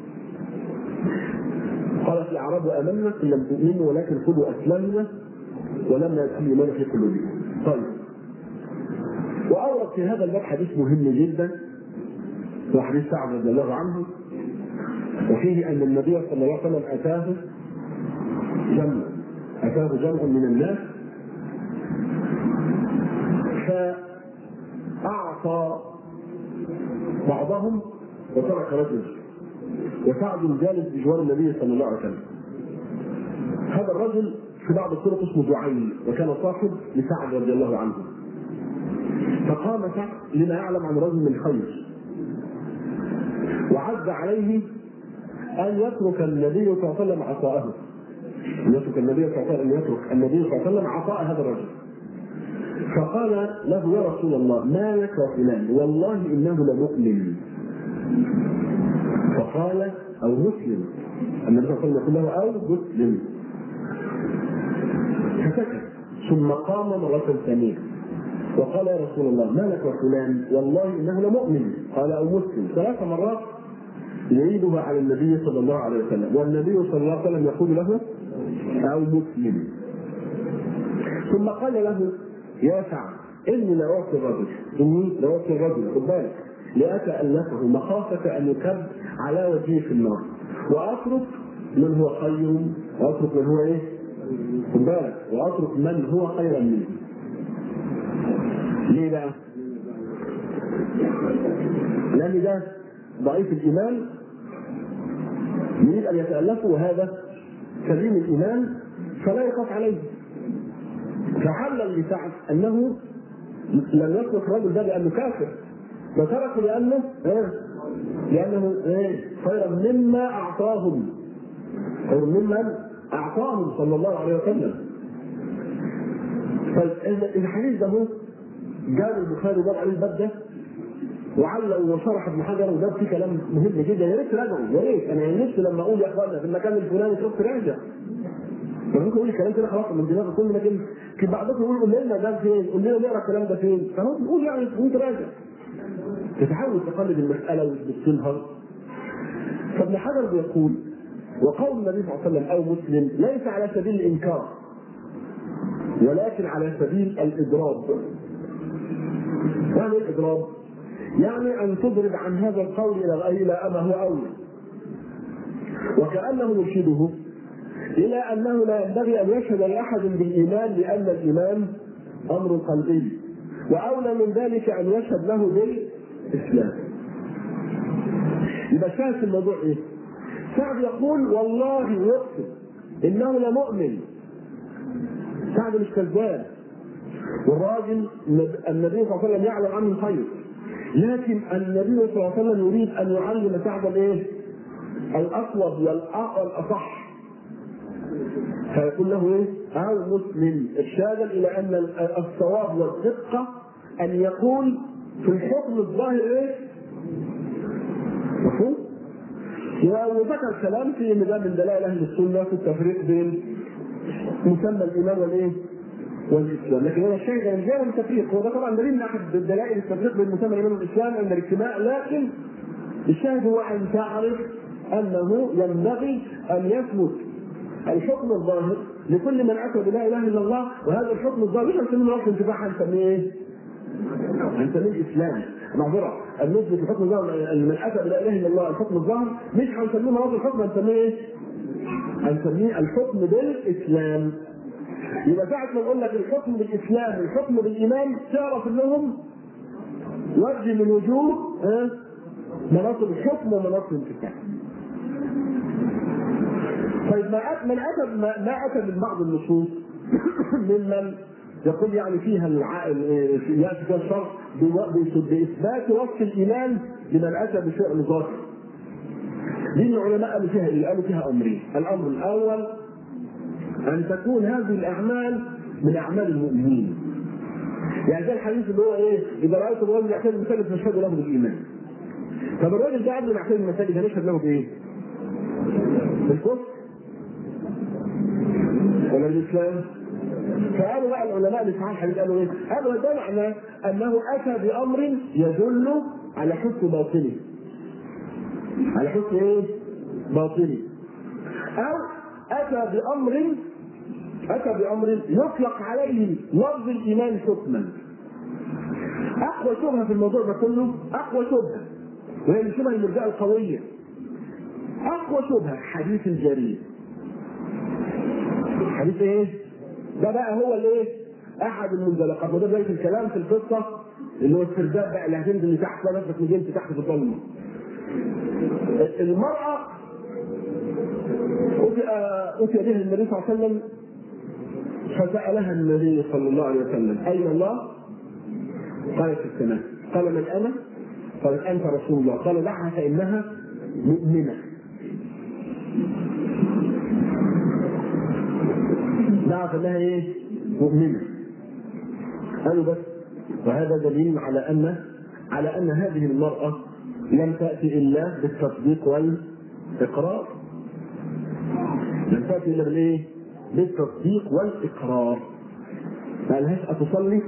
قالت الاعراب امنا ان لم تؤمنوا ولكن قولوا اسلمنا ولما يدخل الايمان في قلوبكم طيب واورد في هذا الباب حديث مهم جدا هو حديث سعد رضي الله عنه وفيه ان النبي صلى الله عليه وسلم اتاه جمع اتاه جمع من الناس فاعطى بعضهم وترك رجل وسعد جالس بجوار النبي صلى الله عليه وسلم هذا الرجل في بعض الطرق اسمه دعي وكان صاحب لسعد رضي الله عنه فقام سعد لما يعلم عن رجل من خير وعز عليه ان يترك النبي صلى الله عليه وسلم عطاءه ان يترك النبي صلى الله عليه وسلم ان يترك النبي صلى الله عليه وسلم عطاء هذا الرجل فقال له يا رسول الله ما لك وفلان والله انه لمؤمن فقال او مسلم النبي صلى الله عليه وسلم يقول له او مسلم فسكت ثم قام مرة ثانية وقال يا رسول الله ما لك وفلان والله انه لمؤمن قال او مسلم ثلاث مرات يعيدها على النبي صلى الله عليه وسلم والنبي صلى الله عليه وسلم يقول له او مسلم ثم قال له يا سعد اني لاعطي الرجل اني لاعطي الرجل خد بالك لاتالفه مخافه ان يكب على وجهه في النار واترك من هو خير واترك من هو ايه؟ خد بالك واترك من هو خيرا منه ليه بقى؟ لان ده ضعيف الايمان يريد ان يتالفه وهذا سليم الايمان فلا يخاف عليه فعلل لسعد انه لم يترك الرجل ده لانه كافر وتركه لانه ايه؟ لانه ايه؟ خيرا مما اعطاهم خير ممن اعطاهم صلى الله عليه وسلم فالحديث ده هو جاب البخاري وجاب عليه الباب ده وعلق وشرح ابن حجر وجاب فيه كلام مهم جدا يا ريت تراجعوا يا ريت انا نفسي لما اقول يا اخوانا في المكان الفلاني تروح تراجع ممكن اقول الكلام كده خلاص من دماغي كله لكن في بعضكم يقول قول لنا ده فين؟ قول لنا نقرا الكلام ده فين؟ خلاص نقول يعني وانت راجع تتحاول تقلد المساله وتبص فابن حجر بيقول وقول النبي صلى الله عليه وسلم او مسلم ليس على سبيل الانكار ولكن على سبيل الاضراب يعني الاضراب يعني ان تضرب عن هذا القول الى الى ما هو اولى وكانه يرشده الى انه لا ينبغي ان يشهد لاحد بالايمان لان الايمان امر قلبي واولى من ذلك ان يشهد له بالاسلام يبقى شاهد في الموضوع ايه؟ سعد يقول والله يقسم انه لمؤمن سعد مش كذاب والراجل النبي صلى الله عليه وسلم يعلم عنه الخير لكن النبي صلى الله عليه وسلم يريد ان يعلم سعدا ايه؟ الاصوب والاصح فيقول له ايه؟ او مسلم ارشادا الى ان الصواب والدقه ان يقول في الحكم الظاهر ايه؟ مفهوم؟ وذكر كلام في ان ده من دلائل اهل السنه في التفريق بين مسمى الايمان والايه؟ والاسلام، لكن هو الشيء ده غير التفريق، هو ده طبعا دليل من احد دلائل التفريق بين مسمى الايمان والاسلام عند الاجتماع، لكن الشاهد هو ان تعرف انه ينبغي ان يثبت الحكم الظاهر لكل من اتى بلا اله الا الله وهذا الحكم الظاهر مش هنسميه وقت انتفاع هنسميه ايه؟ هنسميه الاسلام معذره ان نثبت الحكم الظاهر من اتى بلا اله الا الله الحكم الظاهر مش هنسميه مراد الحكم هنسميه ايه؟ هنسميه الحكم بالاسلام يبقى ساعة ما نقول لك الحكم بالاسلام الحكم بالايمان تعرف انهم وجه من وجوه ها مناصب الحكم ومناصب الانتفاع طيب ما أتى من أتى ما أتى من بعض النصوص ممن يقول يعني فيها العائل ياتي فيها الشرع باثبات وصف الايمان لمن اتى بفعل ظاهر. دي العلماء قالوا فيها ايه؟ قالوا فيها امرين، الامر الاول ان تكون هذه الاعمال من اعمال المؤمنين. يعني زي الحديث اللي هو ايه؟ اذا رايت الرجل يعتمد المساجد فاشهد له بالايمان. طب الراجل ده قبل ما يعتمد المساجد هنشهد له بايه؟ بالكفر ولا الاسلام؟ فقالوا بقى العلماء اللي صحيح الحديث قالوا ايه؟ قالوا ده معناه انه اتى بامر يدل على حسن باطنه. على حسن ايه؟ باطنه. او اتى بامر اتى بامر يطلق عليه لفظ الايمان حكما. اقوى شبهه في الموضوع ده كله اقوى شبهه وهي من شبه المرجئه القويه. اقوى شبهه حديث الجرير. حديث ايه؟ ده بقى هو الايه؟ احد المنزلقات وده بدايه الكلام في القصه اللي هو السرداب بقى اللي هتنزل لتحت بقى نفسك نزلت تحت في الظلمه. المراه أتي بها النبي صلى الله عليه وسلم فسألها النبي صلى الله عليه وسلم أين الله؟ قالت في السماء قال من أنا؟ قالت أنت رسول الله قال دعها فإنها مؤمنة دعا فإنها إيه؟ مؤمنة قالوا بس وهذا دليل على أن على أن هذه المرأة لم تأتي إلا بالتصديق والإقرار لم تأتي إلا بالإيه؟ بالتصديق والإقرار ما قالهاش أتصلي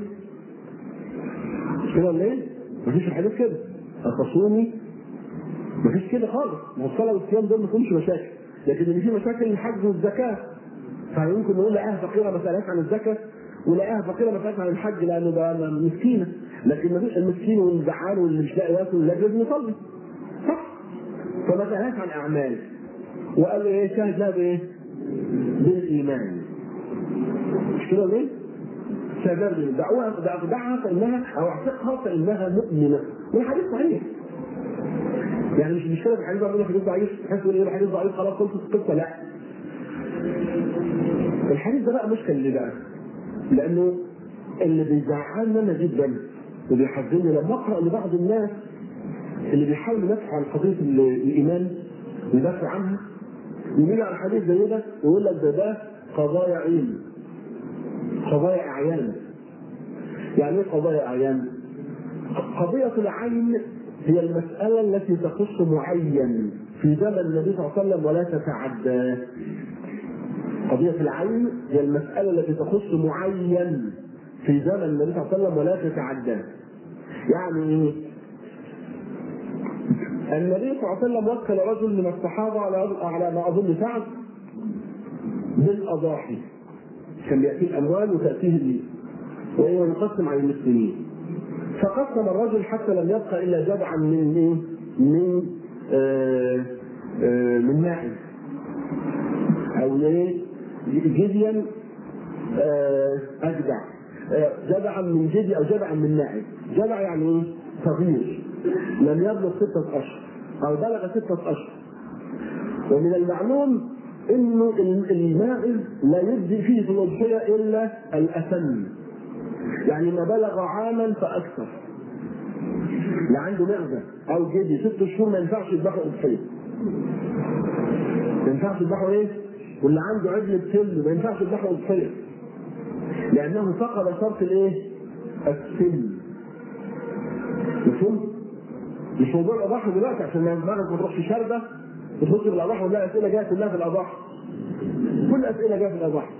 مش كده ولا إيه؟ مفيش الحديث كده أتصومي مفيش كده خالص ما هو الصلاة والصيام دول ما فيهمش مشاكل لكن اللي فيه مشاكل الحج والزكاة فيمكن نقول لقاها فقيرة ما سألهاش عن الزكاة ولقاها فقيرة ما سألهاش عن الحج لأنه ده مسكينة لكن ما فيش المسكين والزعان واللي مش لاقي ياكل لازم يصلي صح فما سألهاش عن أعمال وقال له ايه شاهد لها بايه؟ بالايمان مش كده ليه؟ شاهد لها بالايمان دعوها دعها فانها او اعتقها فانها مؤمنه والحديث صحيح يعني مش مش كده في الحديث بقول حديث ضعيف تحس ايه الحديث ضعيف خلاص خلصت القصه لا الحديث ده بقى مشكل ليه بقى؟ لانه اللي بيزعلنا جدا وبيحزنني لما اقرا لبعض الناس اللي بيحاولوا يدافعوا عن قضيه الايمان ويدافعوا عنها يجي على حديث زي ده ويقول لك ده ده قضايا علم قضايا اعيان يعني ايه قضايا اعيان؟ قضية العين هي المسألة التي تخص معين في زمن النبي صلى الله عليه وسلم ولا تتعدى قضية العين هي المسألة التي تخص معين في زمن النبي صلى الله عليه وسلم ولا تتعدى يعني ايه؟ النبي صلى الله عليه وسلم وكل رجل من الصحابة على على ما أظن سعد بالأضاحي كان بيأتيه الأموال وتأتيه اللي وهو يقسم على المسلمين فقسم الرجل حتى لم يبقى إلا جدعا من إيه؟ من آه آه من ماعز او ايه جديا آه، اجدع آه، جدعا من جدي او جدعا من ناعم جدع يعني ايه صغير لم يبلغ ستة اشهر او بلغ ستة اشهر ومن المعلوم انه الماعز لا يجزي فيه في الاضحيه الا الاسن يعني ما بلغ عاما فاكثر لا عنده معزه او جدي ست شهور ما ينفعش يذبحوا اضحيه ما ينفعش يذبحوا ايه؟ واللي عنده عجل بسن ما ينفعش يذبحوا اضحيه لانه فقد شرط الايه؟ السن مفهوم؟ مش موضوع الاضاحي دلوقتي عشان ما دماغك ما تروحش شارده وتخش في الاضاحي ولا اسئله جايه كلها في الاضاحي كل اسئله جايه في الاضاحي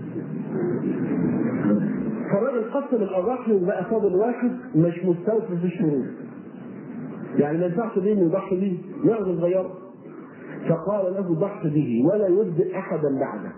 فالراجل قسم الاضاحي وبقى فاضل واحد مش مستوفي في الشروط يعني ما ينفعش بيه انه يضحي بيه ياخذ صغيره فقال له ضح به ولا يبدئ احدا بعدك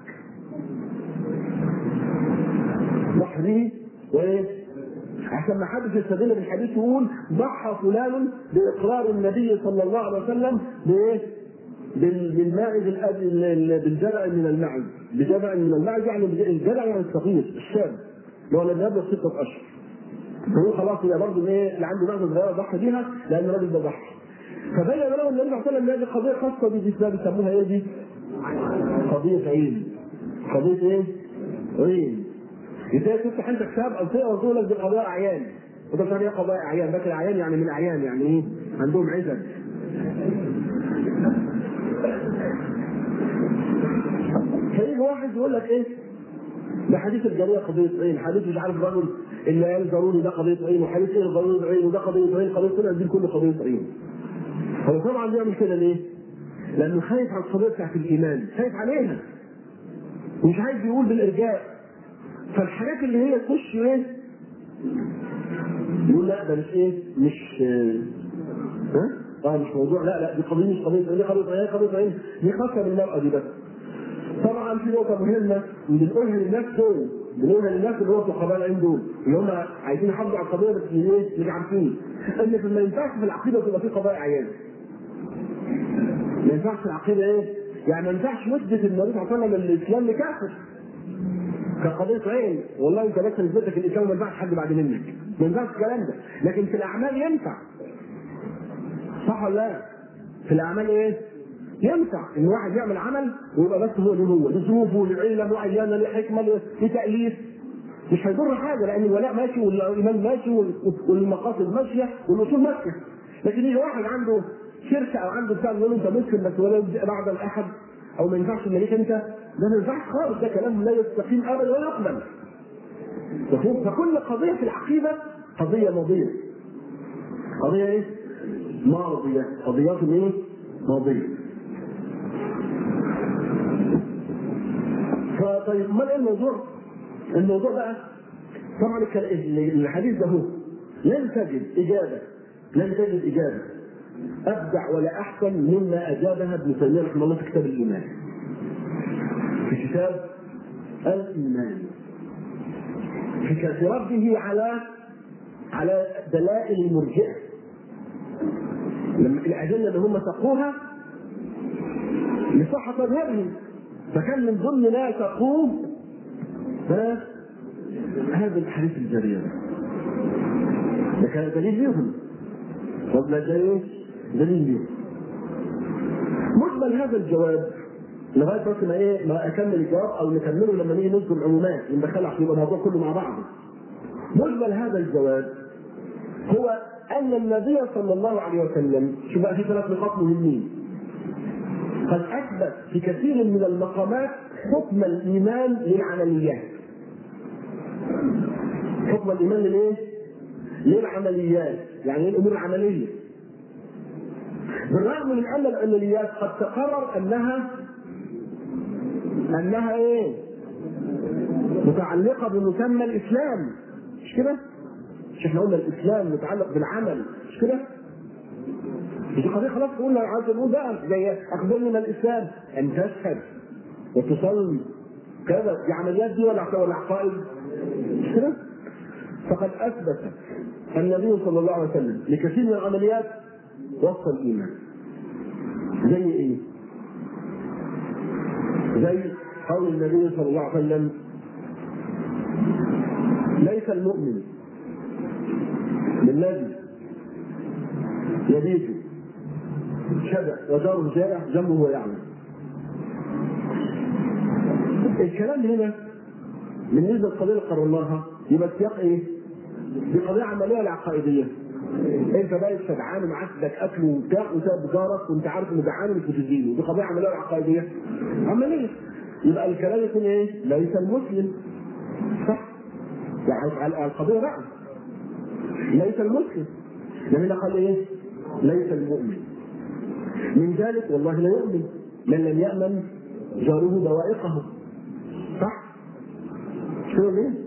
ضح به وايه عشان ما حدش يستدل بالحديث يقول ضحى فلان باقرار النبي صلى الله عليه وسلم بايه؟ بال- بالماعز الأب- ال- ال- بالجرع من المعز بجرع من المعز يعني الجرع يعني الصغير الشاب اللي هو لم يبلغ ستة اشهر هو خلاص يبقى برضه ايه اللي عنده معزه صغيره ضحى بيها لان الراجل ده ضحى فبين له النبي صلى الله عليه وسلم هذه قضيه خاصه بالاسلام بيسموها ايه دي؟ قضيه عين قضيه ايه؟ عين ازاي تفتح انت كتاب او تقرا تقول لك دي قضايا اعيان وده مش عارف ايه قضايا اعيان لكن اعيان يعني من اعيان يعني ايه؟ عندهم عزل فيجي واحد يقول لك ايه؟ ده حديث الجاريه قضيه عين، حديث مش عارف رجل اللي قال ضروري ده قضيه عين، وحديث ايه ضروري عين وده قضيه عين، قضيه طلع دي كله قضيه عين. هو طبعا بيعمل كده ليه؟ لانه خايف على القضيه بتاعت الايمان، خايف عليها. مش عايز يقول بالارجاء. فالحاجات اللي هي تخش ايه؟ يقول لا ده مش ايه؟ مش آه، ها؟ اه مش موضوع لا لا دي قضيه مش قضيه عين، دي قضيه عين قضيه عين دي خاصه بالمراه دي بس. طبعا في نقطة مهمة بنقولها للناس دول بنقولها للناس اللي هو في القضايا العين دول اللي هم عايزين يحافظوا على القضية بس ايه مش عارفين ان في- ما ينفعش في العقيدة تبقى في قضايا عيان ما ينفعش في العقيدة ايه؟ يعني ما ينفعش نثبت النبي صلى الله عليه وسلم الاسلام لكافر كقضية عين والله انت بس نثبتك الاسلام ما ينفعش حد بعد منك ما ينفعش الكلام ده لكن في الاعمال ينفع صح ولا لا؟ في الاعمال ايه؟ ينفع ان واحد يعمل عمل ويبقى بس هو له هو لظروفه لعلة معينه لحكمه لتاليف مش هيضر حاجه لان الولاء ماشي والايمان ماشي وال- والمقاصد ماشيه والاصول ماشيه لكن يجي واحد عنده شركه او عنده بتاع يقول له انت مسلم بس ولا يبدأ بعد الاحد او ما ينفعش ليك انت ده ما ينفعش خالص ده كلام لا يستقيم ابدا ولا يقبل مفهوم؟ فكل قضيه في العقيده قضيه ماضيه قضيه ايه؟ ماضيه قضيات ايه؟ ماضيه فطيب امال ايه الموضوع؟ الموضوع بقى طبعا الك- الحديث ده هو لن تجد اجابه لن تجد اجابه ابدع ولا احسن مما اجابها ابن تيميه رحمه الله في كتاب الايمان. في كتاب الايمان. في في رده على على دلائل المرجئه. لما الادله اللي هم سقوها لصحه مذهبهم فكان من ضمن ما تقوم ها هذا الحديث الجرير ده كان دليل ليهم قبل ده دليل ليهم مجمل هذا الجواب لغايه بس ما ايه ما اكمل الجواب او نكمله لما نيجي نذكر العمومات ندخلها يبقى الموضوع كله مع بعض مجمل هذا الجواب هو ان النبي صلى الله عليه وسلم شوف بقى في ثلاث نقاط مهمين قد اثبت في كثير من المقامات حكم الايمان للعمليات حكم الايمان للايه؟ للعمليات يعني الامور العمليه بالرغم من ان العمليات قد تقرر انها انها ايه؟ متعلقه بمسمى الاسلام مش كده؟ مش احنا قلنا الاسلام متعلق بالعمل مش كده؟ مش قضيه خلاص تقول عايز تقول بقى زي اخبرني ما الاسلام ان تشهد وتصلي كذا دي عمليات دي ولا ولا عقائد مش كده؟ فقد اثبت النبي صلى الله عليه وسلم لكثير من العمليات وصف الايمان زي ايه؟ زي قول النبي صلى الله عليه وسلم ليس المؤمن الذي يبيت شبع وجاره جائع جنبه ويعمل الكلام هنا بالنسبه للقضيه اللي قررناها يبقى السياق ايه؟ دي قضيه عمليه ولا عقائديه؟ انت بقى شبعان ومعاك اكل وبتاع وساب جارك وانت عارف انه جعان ومش بتديله دي قضيه عمليه ولا عقائديه؟ عمليه يبقى الكلام يكون ايه؟ ليس المسلم صح؟ يعني القضيه بقى ليس المسلم لان قال ايه؟ ليس المؤمن من ذلك والله لا يؤمن من لم يأمن جاره بوائقه صح؟ شو ليه؟